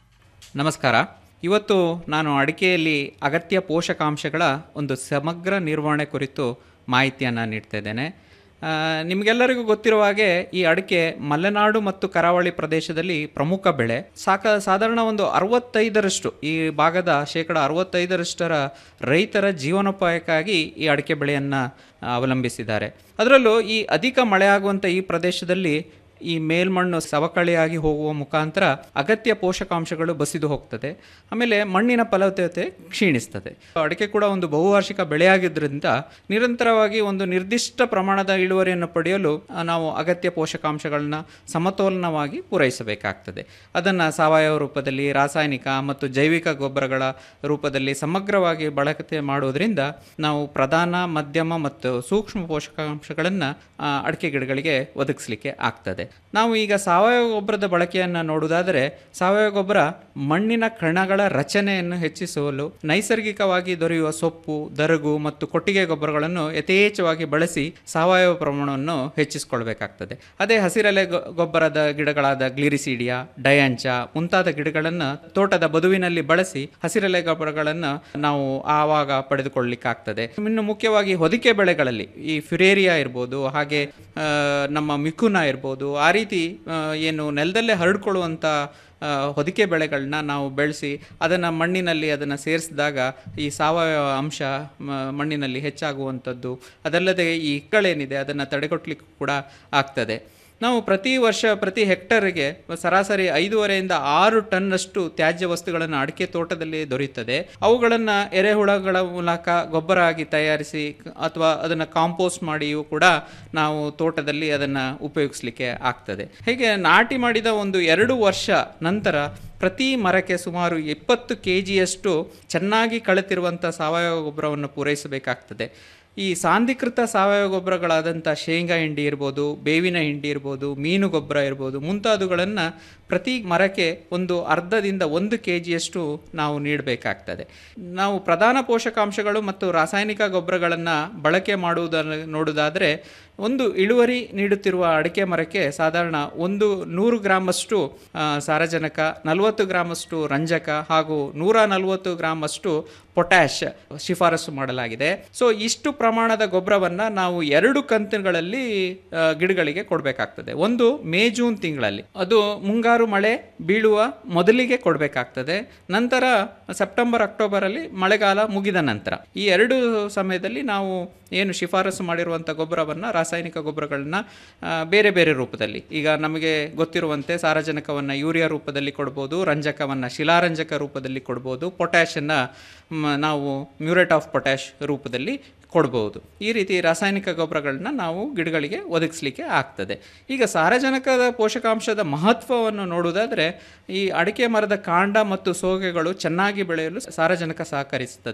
ನಮಸ್ಕಾರ ಇವತ್ತು ನಾನು ಅಡಿಕೆಯಲ್ಲಿ ಅಗತ್ಯ ಪೋಷಕಾಂಶಗಳ ಒಂದು ಸಮಗ್ರ ನಿರ್ವಹಣೆ ಕುರಿತು ಮಾಹಿತಿಯನ್ನು ನೀಡ್ತಾ ಇದ್ದೇನೆ ಆ, ನಿಮಗೆಲ್ಲರಿಗೂ ಗೊತ್ತಿರುವ ಹಾಗೆ ಈ ಅಡಿಕೆ ಮಲೆನಾಡು ಮತ್ತು ಕರಾವಳಿ ಪ್ರದೇಶದಲ್ಲಿ ಪ್ರಮುಖ ಬೆಳೆ ಸಾಕ ಸಾಧಾರಣ ಒಂದು ಅರವತ್ತೈದರಷ್ಟು ಈ ಭಾಗದ ಶೇಕಡ ಅರವತ್ತೈದರಷ್ಟರ ರೈತರ ಜೀವನೋಪಾಯಕ್ಕಾಗಿ ಈ ಅಡಿಕೆ ಬೆಳೆಯನ್ನು ಅವಲಂಬಿಸಿದ್ದಾರೆ ಅದರಲ್ಲೂ ಈ ಅಧಿಕ ಮಳೆಯಾಗುವಂಥ ಈ ಪ್ರದೇಶದಲ್ಲಿ ಈ ಮೇಲ್ಮಣ್ಣು ಸವಕಳಿಯಾಗಿ ಹೋಗುವ ಮುಖಾಂತರ ಅಗತ್ಯ ಪೋಷಕಾಂಶಗಳು ಬಸಿದು ಹೋಗ್ತದೆ ಆಮೇಲೆ ಮಣ್ಣಿನ ಫಲವತ್ತತೆ ಕ್ಷೀಣಿಸ್ತದೆ ಅಡಿಕೆ ಕೂಡ ಒಂದು ಬಹುವಾರ್ಷಿಕ ಬೆಳೆಯಾಗಿದ್ದರಿಂದ ನಿರಂತರವಾಗಿ ಒಂದು ನಿರ್ದಿಷ್ಟ ಪ್ರಮಾಣದ ಇಳುವರಿಯನ್ನು ಪಡೆಯಲು ಆ, ನಾವು ಅಗತ್ಯ ಪೋಷಕಾಂಶಗಳನ್ನ ಸಮತೋಲನವಾಗಿ ಪೂರೈಸಬೇಕಾಗ್ತದೆ ಅದನ್ನು ಸಾವಯವ ರೂಪದಲ್ಲಿ ರಾಸಾಯನಿಕ ಮತ್ತು ಜೈವಿಕ ಗೊಬ್ಬರಗಳ ರೂಪದಲ್ಲಿ ಸಮಗ್ರವಾಗಿ ಬಳಕೆ ಮಾಡುವುದರಿಂದ ನಾವು ಪ್ರಧಾನ ಮಧ್ಯಮ ಮತ್ತು ಸೂಕ್ಷ್ಮ ಪೋಷಕಾಂಶಗಳನ್ನು ಅಡಿಕೆ ಗಿಡಗಳಿಗೆ ಒದಗಿಸಲಿಕ್ಕೆ ಆಗ್ತದೆ ನಾವು ಈಗ ಸಾವಯವ ಗೊಬ್ಬರದ ಬಳಕೆಯನ್ನು ನೋಡುವುದಾದರೆ ಸಾವಯವ ಗೊಬ್ಬರ ಮಣ್ಣಿನ ಕಣಗಳ ರಚನೆಯನ್ನು ಹೆಚ್ಚಿಸಲು ನೈಸರ್ಗಿಕವಾಗಿ ದೊರೆಯುವ ಸೊಪ್ಪು ದರಗು ಮತ್ತು ಕೊಟ್ಟಿಗೆ ಗೊಬ್ಬರಗಳನ್ನು ಯಥೇಚ್ಛವಾಗಿ ಬಳಸಿ ಸಾವಯವ ಪ್ರಮಾಣವನ್ನು ಹೆಚ್ಚಿಸಿಕೊಳ್ಬೇಕಾಗ್ತದೆ ಅದೇ ಹಸಿರೆಲೆ ಗೊ- ಗೊಬ್ಬರದ ಗಿಡಗಳಾದ ಗ್ಲಿರಿಸಿಡಿಯಾ ಡಯಾಂಚ ಮುಂತಾದ ಗಿಡಗಳನ್ನು ತೋಟದ ಬದುವಿನಲ್ಲಿ ಬಳಸಿ ಹಸಿರೆಲೆ ಗೊಬ್ಬರಗಳನ್ನು ನಾವು ಆವಾಗ ಪಡೆದುಕೊಳ್ಳಲಿಕ್ಕಾಗ್ತದೆ ಇನ್ನು ಮುಖ್ಯವಾಗಿ ಹೊದಿಕೆ ಬೆಳೆಗಳಲ್ಲಿ ಈ ಫ್ಯುರೇರಿಯಾ ಇರ್ಬೋದು ಹಾಗೆ ಆ, ನಮ್ಮ ಮಿಥುನ ಇರ್ಬೋದು ಆ ರೀತಿ ಆ, ಏನು ನೆಲದಲ್ಲೇ ಹರಡ್ಕೊಳ್ಳುವಂಥ ಆ, ಹೊದಿಕೆ ಬೆಳೆಗಳನ್ನ ನಾವು ಬೆಳೆಸಿ ಅದನ್ನು ಮಣ್ಣಿನಲ್ಲಿ ಅದನ್ನು ಸೇರಿಸಿದಾಗ ಈ ಸಾವಯವ ಅಂಶ ಮ- ಮಣ್ಣಿನಲ್ಲಿ ಹೆಚ್ಚಾಗುವಂಥದ್ದು ಅದಲ್ಲದೆ ಈ ಇಕ್ಕಳೇನಿದೆ ಅದನ್ನು ತಡೆಗಟ್ಟಲಿಕ್ಕೂ ಕೂಡ ಆಗ್ತದೆ ನಾವು ಪ್ರತಿ ವರ್ಷ ಪ್ರತಿ ಹೆಕ್ಟರ್ಗೆ ಸರಾಸರಿ ಐದೂವರೆಯಿಂದ ಆರು ಟನ್ನಷ್ಟು ತ್ಯಾಜ್ಯ ವಸ್ತುಗಳನ್ನು ಅಡಿಕೆ ತೋಟದಲ್ಲಿ ದೊರೆಯುತ್ತದೆ ಅವುಗಳನ್ನು ಎರೆಹುಳಗಳ ಮೂಲಕ ಗೊಬ್ಬರ ಆಗಿ ತಯಾರಿಸಿ ಕ- ಅಥವಾ ಅದನ್ನು ಕಾಂಪೋಸ್ಟ್ ಮಾಡಿಯೂ ಕೂಡ ನಾವು ತೋಟದಲ್ಲಿ ಅದನ್ನು ಉಪಯೋಗಿಸ್ಲಿಕ್ಕೆ ಆಗ್ತದೆ ಹೀಗೆ ನಾಟಿ ಮಾಡಿದ ಒಂದು ಎರಡು ವರ್ಷ ನಂತರ ಪ್ರತಿ ಮರಕ್ಕೆ ಸುಮಾರು ಇಪ್ಪತ್ತು ಕೆ ಜಿಯಷ್ಟು ಚೆನ್ನಾಗಿ ಕಳೆತಿರುವಂಥ ಸಾವಯವ ಗೊಬ್ಬರವನ್ನು ಪೂರೈಸಬೇಕಾಗ್ತದೆ ಈ ಸಾಂದ್ರೀಕೃತ ಸಾವಯವ ಗೊಬ್ಬರಗಳಾದಂಥ ಶೇಂಗಾ ಹಿಂಡಿ ಇರ್ಬೋದು ಬೇವಿನ ಹಿಂಡಿ ಇರ್ಬೋದು ಮೀನು ಗೊಬ್ಬರ ಇರ್ಬೋದು ಮುಂತಾದವುಗಳನ್ನು ಪ್ರತಿ ಮರಕ್ಕೆ ಒಂದು ಅರ್ಧದಿಂದ ಒಂದು ಕೆ ಜಿಯಷ್ಟು ನಾವು ನೀಡಬೇಕಾಗ್ತದೆ ನಾವು ಪ್ರಧಾನ ಪೋಷಕಾಂಶಗಳು ಮತ್ತು ರಾಸಾಯನಿಕ ಗೊಬ್ಬರಗಳನ್ನು ಬಳಕೆ ಮಾಡುವುದನ್ನು ನೋಡುವುದಾದರೆ ಒಂದು ಇಳುವರಿ ನೀಡುತ್ತಿರುವ ಅಡಿಕೆ ಮರಕ್ಕೆ ಸಾಧಾರಣ ಒಂದು ನೂರು ಗ್ರಾಮಷ್ಟು ಆ, ಸಾರಜನಕ ನಲವತ್ತು ಗ್ರಾಮಷ್ಟು ರಂಜಕ ಹಾಗೂ ನೂರ ನಲವತ್ತು ಗ್ರಾಮಷ್ಟು ಪೊಟ್ಯಾಶ್ ಶಿಫಾರಸು ಮಾಡಲಾಗಿದೆ ಸೊ ಇಷ್ಟು ಪ್ರಮಾಣದ ಗೊಬ್ಬರವನ್ನು ನಾವು ಎರಡು ಕಂತುಗಳಲ್ಲಿ ಆ, ಗಿಡಗಳಿಗೆ ಕೊಡಬೇಕಾಗ್ತದೆ ಒಂದು ಮೇ ಜೂನ್ ತಿಂಗಳಲ್ಲಿ ಅದು ಮುಂಗಾರು ಮಳೆ ಬೀಳುವ ಮೊದಲಿಗೆ ಕೊಡಬೇಕಾಗ್ತದೆ ನಂತರ ಸೆಪ್ಟೆಂಬರ್ ಅಕ್ಟೋಬರಲ್ಲಿ ಮಳೆಗಾಲ ಮುಗಿದ ನಂತರ ಈ ಎರಡು ಸಮಯದಲ್ಲಿ ನಾವು ಏನು ಶಿಫಾರಸು ಮಾಡಿರುವಂಥ ಗೊಬ್ಬರವನ್ನು ರಾಸಾಯನಿಕ ಗೊಬ್ಬರಗಳನ್ನ ಆ, ಬೇರೆ ಬೇರೆ ರೂಪದಲ್ಲಿ ಈಗ ನಮಗೆ ಗೊತ್ತಿರುವಂತೆ ಸಾರಜನಕವನ್ನು ಯೂರಿಯಾ ರೂಪದಲ್ಲಿ ಕೊಡ್ಬೋದು ರಂಜಕವನ್ನು ಶಿಲಾರಂಜಕ ರೂಪದಲ್ಲಿ ಕೊಡ್ಬೋದು ಪೊಟ್ಯಾಷನ್ನು ನಾವು ಮ್ಯೂರೇಟ್ ಆಫ್ ಪೊಟ್ಯಾಶ್ ರೂಪದಲ್ಲಿ ಕೊಡ್ಬೋದು ಈ ರೀತಿ ರಾಸಾಯನಿಕ ಗೊಬ್ಬರಗಳನ್ನ ನಾವು ಗಿಡಗಳಿಗೆ ಒದಗಿಸ್ಲಿಕ್ಕೆ ಆಗ್ತದೆ ಈಗ ಸಾರಜನಕದ ಪೋಷಕಾಂಶದ ಮಹತ್ವವನ್ನು ನೋಡುವುದಾದರೆ ಈ ಅಡಿಕೆ ಮರದ ಕಾಂಡ ಮತ್ತು ಸೋಗೆಗಳು ಚೆನ್ನಾಗಿ ಬೆಳೆಯಲು ಸಾರಜನಕ ಸಹಕರಿಸುತ್ತದೆ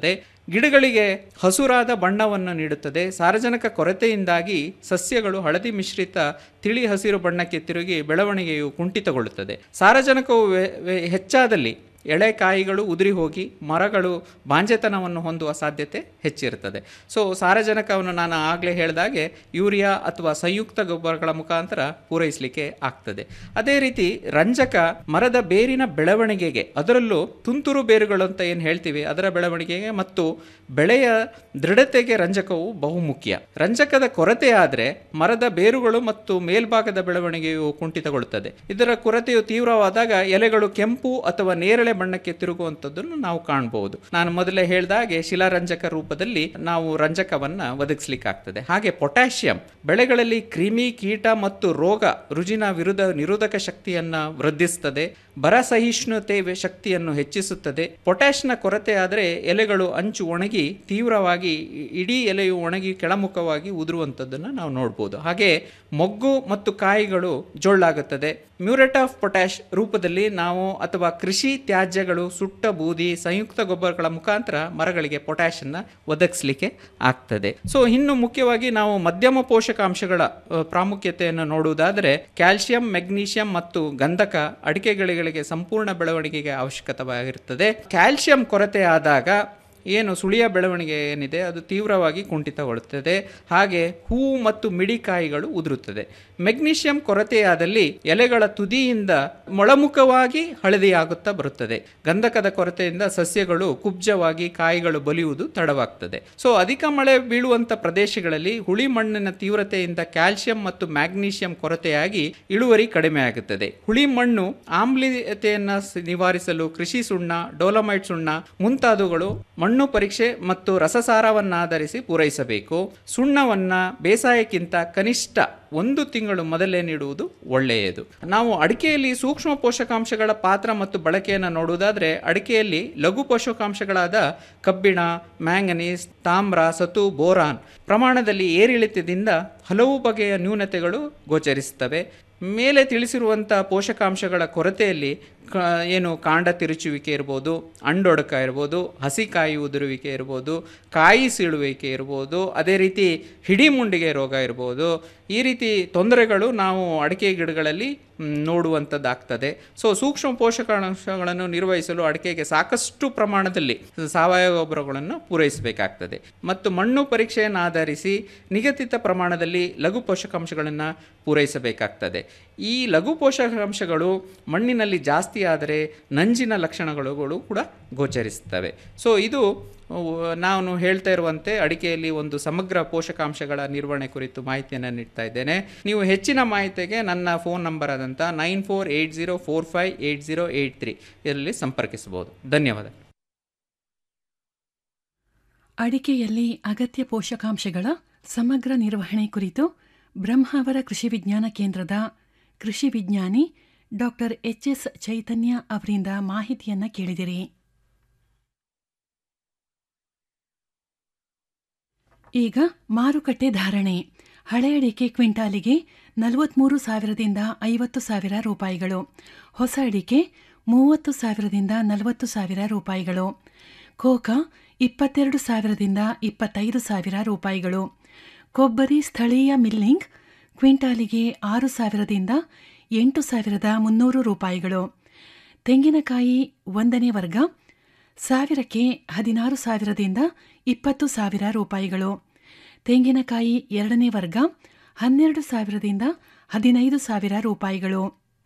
ಗಿಡಗಳಿಗೆ ಹಸುರಾದ ಬಣ್ಣವನ್ನು ನೀಡುತ್ತದೆ ಸಾರಜನಕ ಕೊರತೆಯಿಂದಾಗಿ ಸಸ್ಯಗಳು ಹಳದಿ ಮಿಶ್ರಿತ ತಿಳಿ ಹಸಿರು ಬಣ್ಣಕ್ಕೆ ತಿರುಗಿ ಬೆಳವಣಿಗೆಯು ಕುಂಠಿತಗೊಳ್ಳುತ್ತದೆ ಸಾರಜನಕವು ವೆ- ವೆ- ಹೆಚ್ಚಾದಲ್ಲಿ ಎಳೆಕಾಯಿಗಳು ಉದುರಿ ಹೋಗಿ ಮರಗಳು ಬಾಂಜೆತನವನ್ನು ಹೊಂದುವ ಸಾಧ್ಯತೆ ಹೆಚ್ಚಿರುತ್ತದೆ ಸೊ ಸಾರಜನಕವನ್ನು ನಾನು ಆಗಲೇ ಹೇಳಿದಾಗೆ ಯೂರಿಯಾ ಅಥವಾ ಸಂಯುಕ್ತ ಗೊಬ್ಬರಗಳ ಮುಖಾಂತರ ಪೂರೈಸಲಿಕ್ಕೆ ಆಗ್ತದೆ ಅದೇ ರೀತಿ ರಂಜಕ ಮರದ ಬೇರಿನ ಬೆಳವಣಿಗೆಗೆ ಅದರಲ್ಲೂ ತುಂತುರು ಬೇರುಗಳು ಅಂತ ಏನು ಹೇಳ್ತೀವಿ ಅದರ ಬೆಳವಣಿಗೆಗೆ ಮತ್ತು ಬೆಳೆಯ ದೃಢತೆಗೆ ರಂಜಕವು ಬಹುಮುಖ್ಯ ರಂಜಕದ ಕೊರತೆ ಆದರೆ ಮರದ ಬೇರುಗಳು ಮತ್ತು ಮೇಲ್ಭಾಗದ ಬೆಳವಣಿಗೆಯು ಕುಂಠಿತಗೊಳ್ಳುತ್ತದೆ ಇದರ ಕೊರತೆಯು ತೀವ್ರವಾದಾಗ ಎಲೆಗಳು ಕೆಂಪು ಅಥವಾ ನೇರಳೆ ಬಣ್ಣಕ್ಕೆ ತಿರುಗುವಂಥದ್ದನ್ನು ನಾವು ಕಾಣಬಹುದು ನಾನು ಮೊದಲೇ ಹೇಳಿದಾಗೆ ಶಿಲಾರಂಜಕ ರೂಪದಲ್ಲಿ ನಾವು ರಂಜಕವನ್ನ ಒದಗಿಸ್ಲಿಕ್ಕಾಗ್ತದೆ ಹಾಗೆ ಪೊಟ್ಯಾಷಿಯಂ ಬೆಳೆಗಳಲ್ಲಿ ಕ್ರಿಮಿ ಕೀಟ ಮತ್ತು ರೋಗ ರುಜಿನ ವಿರುದ್ಧ ನಿರೋಧಕ ಶಕ್ತಿಯನ್ನ ವೃದ್ಧಿಸುತ್ತದೆ ಬರ ಸಹಿಷ್ಣುತೆ ವೆ- ಶಕ್ತಿಯನ್ನು ಹೆಚ್ಚಿಸುತ್ತದೆ ಪೊಟ್ಯಾಷ್ನ ಕೊರತೆ ಆದರೆ ಎಲೆಗಳು ಅಂಚು ಒಣಗಿ ತೀವ್ರವಾಗಿ ಇ- ಇಡೀ ಎಲೆಯು ಒಣಗಿ ಕೆಳಮುಖವಾಗಿ ಉದುರುವಂಥದ್ದನ್ನು ನಾವು ನೋಡ್ಬೋದು ಹಾಗೆ ಮೊಗ್ಗು ಮತ್ತು ಕಾಯಿಗಳು ಜೊಳ್ಳಾಗುತ್ತದೆ ಮ್ಯೂರೇಟ್ ಆಫ್ ಪೊಟ್ಯಾಶ್ ರೂಪದಲ್ಲಿ ನಾವು ಅಥವಾ ಕೃಷಿ ತ್ಯಾಜ್ಯಗಳು ಸುಟ್ಟ ಬೂದಿ ಸಂಯುಕ್ತ ಗೊಬ್ಬರಗಳ ಮುಖಾಂತರ ಮರಗಳಿಗೆ ಪೊಟ್ಯಾಷನ್ನ ಒದಗಿಸ್ಲಿಕ್ಕೆ ಆಗ್ತದೆ ಸೊ ಇನ್ನು ಮುಖ್ಯವಾಗಿ ನಾವು ಮಧ್ಯಮ ಪೋಷಕಾಂಶಗಳ ಅ, ಪ್ರಾಮುಖ್ಯತೆಯನ್ನು ನೋಡುವುದಾದರೆ ಕ್ಯಾಲ್ಸಿಯಂ ಮೆಗ್ನೀಷಿಯಂ ಮತ್ತು ಗಂಧಕ ಅಡಿಕೆ ಗಿಡಗಳಿಗೆ ಸಂಪೂರ್ಣ ಬೆಳವಣಿಗೆಗೆ ಅವಶ್ಯಕವಾಗಿರುತ್ತದೆ ಕ್ಯಾಲ್ಸಿಯಂ ಕೊರತೆ ಆದಾಗ ಏನು ಸುಳಿಯ ಬೆಳವಣಿಗೆ ಏನಿದೆ ಅದು ತೀವ್ರವಾಗಿ ಕುಂಠಿತಗೊಳ್ಳುತ್ತದೆ ಹಾಗೆ ಹೂವು ಮತ್ತು ಮಿಡಿಕಾಯಿಗಳು ಉದುರುತ್ತದೆ ಮೆಗ್ನೀಷಿಯಂ ಕೊರತೆಯಾದಲ್ಲಿ ಎಲೆಗಳ ತುದಿಯಿಂದ ಮೊಳಮುಖವಾಗಿ ಹಳದಿಯಾಗುತ್ತಾ ಬರುತ್ತದೆ ಗಂಧಕದ ಕೊರತೆಯಿಂದ ಸಸ್ಯಗಳು ಕುಬ್ಜವಾಗಿ ಕಾಯಿಗಳು ಬಲಿಯುವುದು ತಡವಾಗ್ತದೆ ಸೊ ಅಧಿಕ ಮಳೆ ಬೀಳುವಂತ ಪ್ರದೇಶಗಳಲ್ಲಿ ಹುಳಿ ಮಣ್ಣಿನ ತೀವ್ರತೆಯಿಂದ ಕ್ಯಾಲ್ಸಿಯಂ ಮತ್ತು ಮ್ಯಾಗ್ನೀಷಿಯಂ ಕೊರತೆಯಾಗಿ ಇಳುವರಿ ಕಡಿಮೆ ಆಗುತ್ತದೆ ಹುಳಿ ಮಣ್ಣು ಆಮ್ಲೀಯತೆಯನ್ನು ಸ- ನಿವಾರಿಸಲು ಕೃಷಿ ಸುಣ್ಣ ಡೋಲಮೈಟ್ ಸುಣ್ಣ ಮುಂತಾದವುಗಳು ಮಣ್ಣು ಪರೀಕ್ಷೆ ಮತ್ತು ರಸಸಾರವನ್ನಾಧರಿಸಿ ಪೂರೈಸಬೇಕು ಸುಣ್ಣವನ್ನ ಬೇಸಾಯಕ್ಕಿಂತ ಕನಿಷ್ಠ ಒಂದು ತಿಂಗಳು ಮೊದಲೇ ನೀಡುವುದು ಒಳ್ಳೆಯದು ನಾವು ಅಡಿಕೆಯಲ್ಲಿ ಸೂಕ್ಷ್ಮ ಪೋಷಕಾಂಶಗಳ ಪಾತ್ರ ಮತ್ತು ಬಳಕೆಯನ್ನು ನೋಡುವುದಾದರೆ ಅಡಿಕೆಯಲ್ಲಿ ಲಘು ಪೋಷಕಾಂಶಗಳಾದ ಕಬ್ಬಿಣ ಮ್ಯಾಂಗನೀಸ್ ತಾಮ್ರ ಸತು ಬೋರಾನ್ ಪ್ರಮಾಣದಲ್ಲಿ ಏರಿಳಿತದಿಂದ ಹಲವು ಬಗೆಯ ನ್ಯೂನತೆಗಳು ಗೋಚರಿಸುತ್ತವೆ ಮೇಲೆ ತಿಳಿಸಿರುವಂಥ ಪೋಷಕಾಂಶಗಳ ಕೊರತೆಯಲ್ಲಿ ಕ ಏನು ಕಾಂಡ ತಿರುಚುವಿಕೆ ಇರ್ಬೋದು ಅಂಡೊಡಕ ಇರ್ಬೋದು ಹಸಿಕಾಯಿ ಉದುರುವಿಕೆ ಇರ್ಬೋದು ಕಾಯಿ ಸೀಳುವಿಕೆ ಇರ್ಬೋದು ಅದೇ ರೀತಿ ಹಿಡಿಮುಂಡಿಗೆ ರೋಗ ಇರ್ಬೋದು ಈ ರೀತಿ ತೊಂದರೆಗಳು ನಾವು ಅಡಿಕೆ ಗಿಡಗಳಲ್ಲಿ ಮ್, ನೋಡುವಂಥದ್ದಾಗ್ತದೆ ಸೊ ಸೂಕ್ಷ್ಮ ಪೋಷಕಾಂಶಗಳನ್ನು ನಿರ್ವಹಿಸಲು ಅಡಿಕೆಗೆ ಸಾಕಷ್ಟು ಪ್ರಮಾಣದಲ್ಲಿ ಸಾವಯವ ಗೊಬ್ಬರಗಳನ್ನು ಪೂರೈಸಬೇಕಾಗ್ತದೆ ಮತ್ತು ಮಣ್ಣು ಪರೀಕ್ಷೆಯನ್ನು ಆಧರಿಸಿ ನಿಗದಿತ ಪ್ರಮಾಣದಲ್ಲಿ ಲಘು ಪೋಷಕಾಂಶಗಳನ್ನು ಪೂರೈಸಬೇಕಾಗ್ತದೆ ಈ ಲಘು ಪೋಷಕಾಂಶಗಳು ಮಣ್ಣಿನಲ್ಲಿ ಜಾಸ್ತಿ ಆದರೆ ನಂಜಿನ ಲಕ್ಷಣಗಳು ಕೂಡ ಗೋಚರಿಸುತ್ತವೆ ಸೊ ಇದು ಅಹ್, ನಾನು ಹೇಳ್ತಾ ಇರುವಂತೆ ಅಡಿಕೆಯಲ್ಲಿ ಒಂದು ಸಮಗ್ರ ಪೋಷಕಾಂಶಗಳ ನಿರ್ವಹಣೆ ಕುರಿತು ಮಾಹಿತಿಯನ್ನು ನೀಡ್ತಾ ಇದ್ದೇನೆ ನೀವು ಹೆಚ್ಚಿನ ಮಾಹಿತಿಗೆ ನನ್ನ ಫೋನ್ ನಂಬರ್ ಆದಂಥ nine four eight zero four five eight zero eight three ಇದರಲ್ಲಿ ಸಂಪರ್ಕಿಸಬಹುದು ಧನ್ಯವಾದ ಅಡಿಕೆಯಲ್ಲಿ ಅಗತ್ಯ ಪೋಷಕಾಂಶಗಳ ಸಮಗ್ರ ನಿರ್ವಹಣೆ ಕುರಿತು ಬ್ರಹ್ಮಾವರ ಕೃಷಿ ವಿಜ್ಞಾನ ಕೇಂದ್ರದ ಕೃಷಿ ವಿಜ್ಞಾನಿ ಡಾಕ್ಟರ್ ಎಚ್ ಎಸ್ ಚೈತನ್ಯ ಅವರಿಂದ ಮಾಹಿತಿಯನ್ನ ಕೇಳಿದಿರಿ ಈಗ ಮಾರುಕಟ್ಟೆ ಧಾರಣೆ ಹಳೆ ಅಡಿಕೆ ಕ್ವಿಂಟಾಲಿಗೆ ನಲವತ್ಮೂರು ಸಾವಿರದಿಂದ ಐವತ್ತು ಸಾವಿರ ರೂಪಾಯಿಗಳು ಹೊಸ ಅಡಿಕೆ ಮೂವತ್ತು ಸಾವಿರದಿಂದ ನಲವತ್ತು ಸಾವಿರ ರೂಪಾಯಿಗಳು ಕೋಕಾ ಇಪ್ಪತ್ತೆರಡು ಸಾವಿರದಿಂದ ಇಪ್ಪತ್ತೈದು ಸಾವಿರ ರೂಪಾಯಿಗಳು ಕೊಬ್ಬರಿ ಸ್ಥಳೀಯ ಮಿಲ್ಲಿಂಗ್ ಕ್ವಿಂಟಾಲಿಗೆ ಆರು ಸಾವಿರದಿಂದ ಎಂಟು ಸಾವಿರದ ಮುನ್ನೂರು ರೂಪಾಯಿಗಳು ತೆಂಗಿನಕಾಯಿ ಒಂದನೇ ವರ್ಗ ಸಾವಿರಕ್ಕೆ ಹದಿನಾರು ಸಾವಿರದಿಂದ ಇಪ್ಪತ್ತು ಸಾವಿರ ರೂಪಾಯಿಗಳು ತೆಂಗಿನಕಾಯಿ ಎರಡನೇ ವರ್ಗ ಹನ್ನೆರಡು ಸಾವಿರದಿಂದ ಹದಿನೈದು ಸಾವಿರ ರೂಪಾಯಿಗಳು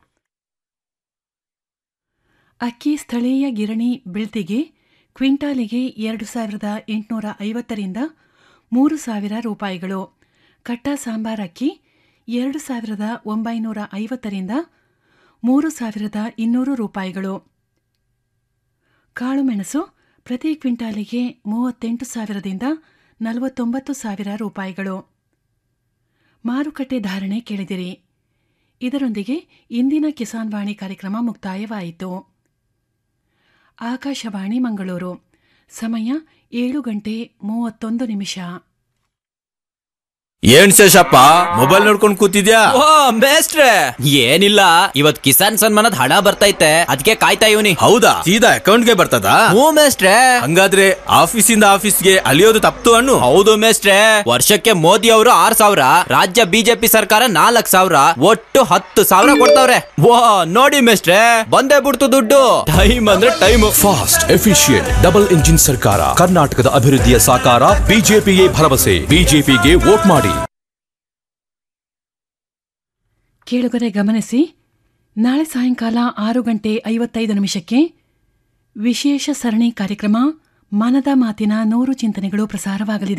ಅಕ್ಕಿ ಸ್ಥಳೀಯ ಗಿರಣಿ ಬೆಳ್ತಿಗೆ ಕ್ವಿಂಟಾಲಿಗೆ ಎರಡು ಸಾವಿರದ ಎಂಟುನೂರ ಐವತ್ತರಿಂದ ಮೂರು ಸಾವಿರ ರೂಪಾಯಿಗಳು ಕಟ್ಟ ಸಾಂಬಾರ್ ಅಕ್ಕಿ ಎರಡು ಸಾವಿರದ ಒಂಬೈನೂರ ಐವತ್ತರಿಂದ ಮೂರು ಸಾವಿರದ ಇನ್ನೂರು ರೂಪಾಯಿಗಳು ಕಾಳುಮೆಣಸು ಪ್ರತಿ ಕ್ವಿಂಟಾಲಿಗೆ ಮೂವತ್ತೆಂಟು ಸಾವಿರದಿಂದ ನಲವತ್ತೊಂಬತ್ತು ಸಾವಿರ ರೂಪಾಯಿಗಳು ಮಾರುಕಟ್ಟೆ ಧಾರಣೆ ಕೇಳಿದಿರಿ ಇದರೊಂದಿಗೆ ಇಂದಿನ ಕಿಸಾನ್ ವಾಣಿ ಕಾರ್ಯಕ್ರಮ ಮುಕ್ತಾಯವಾಯಿತು ಆಕಾಶವಾಣಿ ಮಂಗಳೂರು ಸಮಯ ಏಳು ಗಂಟೆ ಮೂವತ್ತೊಂದು ನಿಮಿಷ ಏನ್ ಶೇಷಪ್ಪ ಮೊಬೈಲ್ ನೋಡ್ಕೊಂಡ್ ಕೂತಿದ್ಯಾ ಓ ಮೇಸ್ಟ್ರೆ ಏನಿಲ್ಲ ಇವತ್ ಕಿಸಾನ್ ಸನ್ಮಾನದ ಹಣ ಬರ್ತೈತೆ ಅದಕ್ಕೆ ಕಾಯ್ತಾ ಇವನಿ ಹೌದಾ ಸೀದಾ ಅಕೌಂಟ್ಗೆ ಬರ್ತದಾ ಹ್ಞೂ ಮೇಸ್ಟ್ರೆ ಹಂಗಾದ್ರೆ ಆಫೀಸಿಂದ ಆಫೀಸ್ಗೆ ಅಲಿಯೋದು ತಪ್ತು ಅನ್ನು ಹೌದು ಮೇಸ್ಟ್ರೆ ವರ್ಷಕ್ಕೆ ಮೋದಿ ಅವರು ಆರ್ ಸಾವಿರ ರಾಜ್ಯ ಬಿಜೆಪಿ ಸರ್ಕಾರ ನಾಲ್ಕ್ ಸಾವಿರ ಒಟ್ಟು ಹತ್ತು ಸಾವಿರ ಕೊಡ್ತಾವ್ರೆ ವಾ ನೋಡಿ ಮೇಸ್ಟ್ರೆ ಬಂದೇ ಬಿಡ್ತು ದುಡ್ಡು ಟೈಮ್ ಅಂದ್ರೆ time fast efficient double engine ಸರ್ಕಾರ ಕರ್ನಾಟಕದ ಅಭಿವೃದ್ಧಿಯ ಸಾಕಾರ ಬಿಜೆಪಿಗೆ ಭರವಸೆ ಬಿಜೆಪಿಗೆ ವೋಟ್ ಮಾಡಿ ಕೇಳುಗರೆ ಗಮನಿಸಿ ನಾಳೆ ಸಾಯಂಕಾಲ ಆರು ಗಂಟೆ ಐವತ್ತೈದು ನಿಮಿಷಕ್ಕೆ ವಿಶೇಷ ಸರಣಿ ಕಾರ್ಯಕ್ರಮ ಮನದ ಮಾತಿನ ನೂರು ಚಿಂತನೆಗಳು ಪ್ರಸಾರವಾಗಲಿದೆ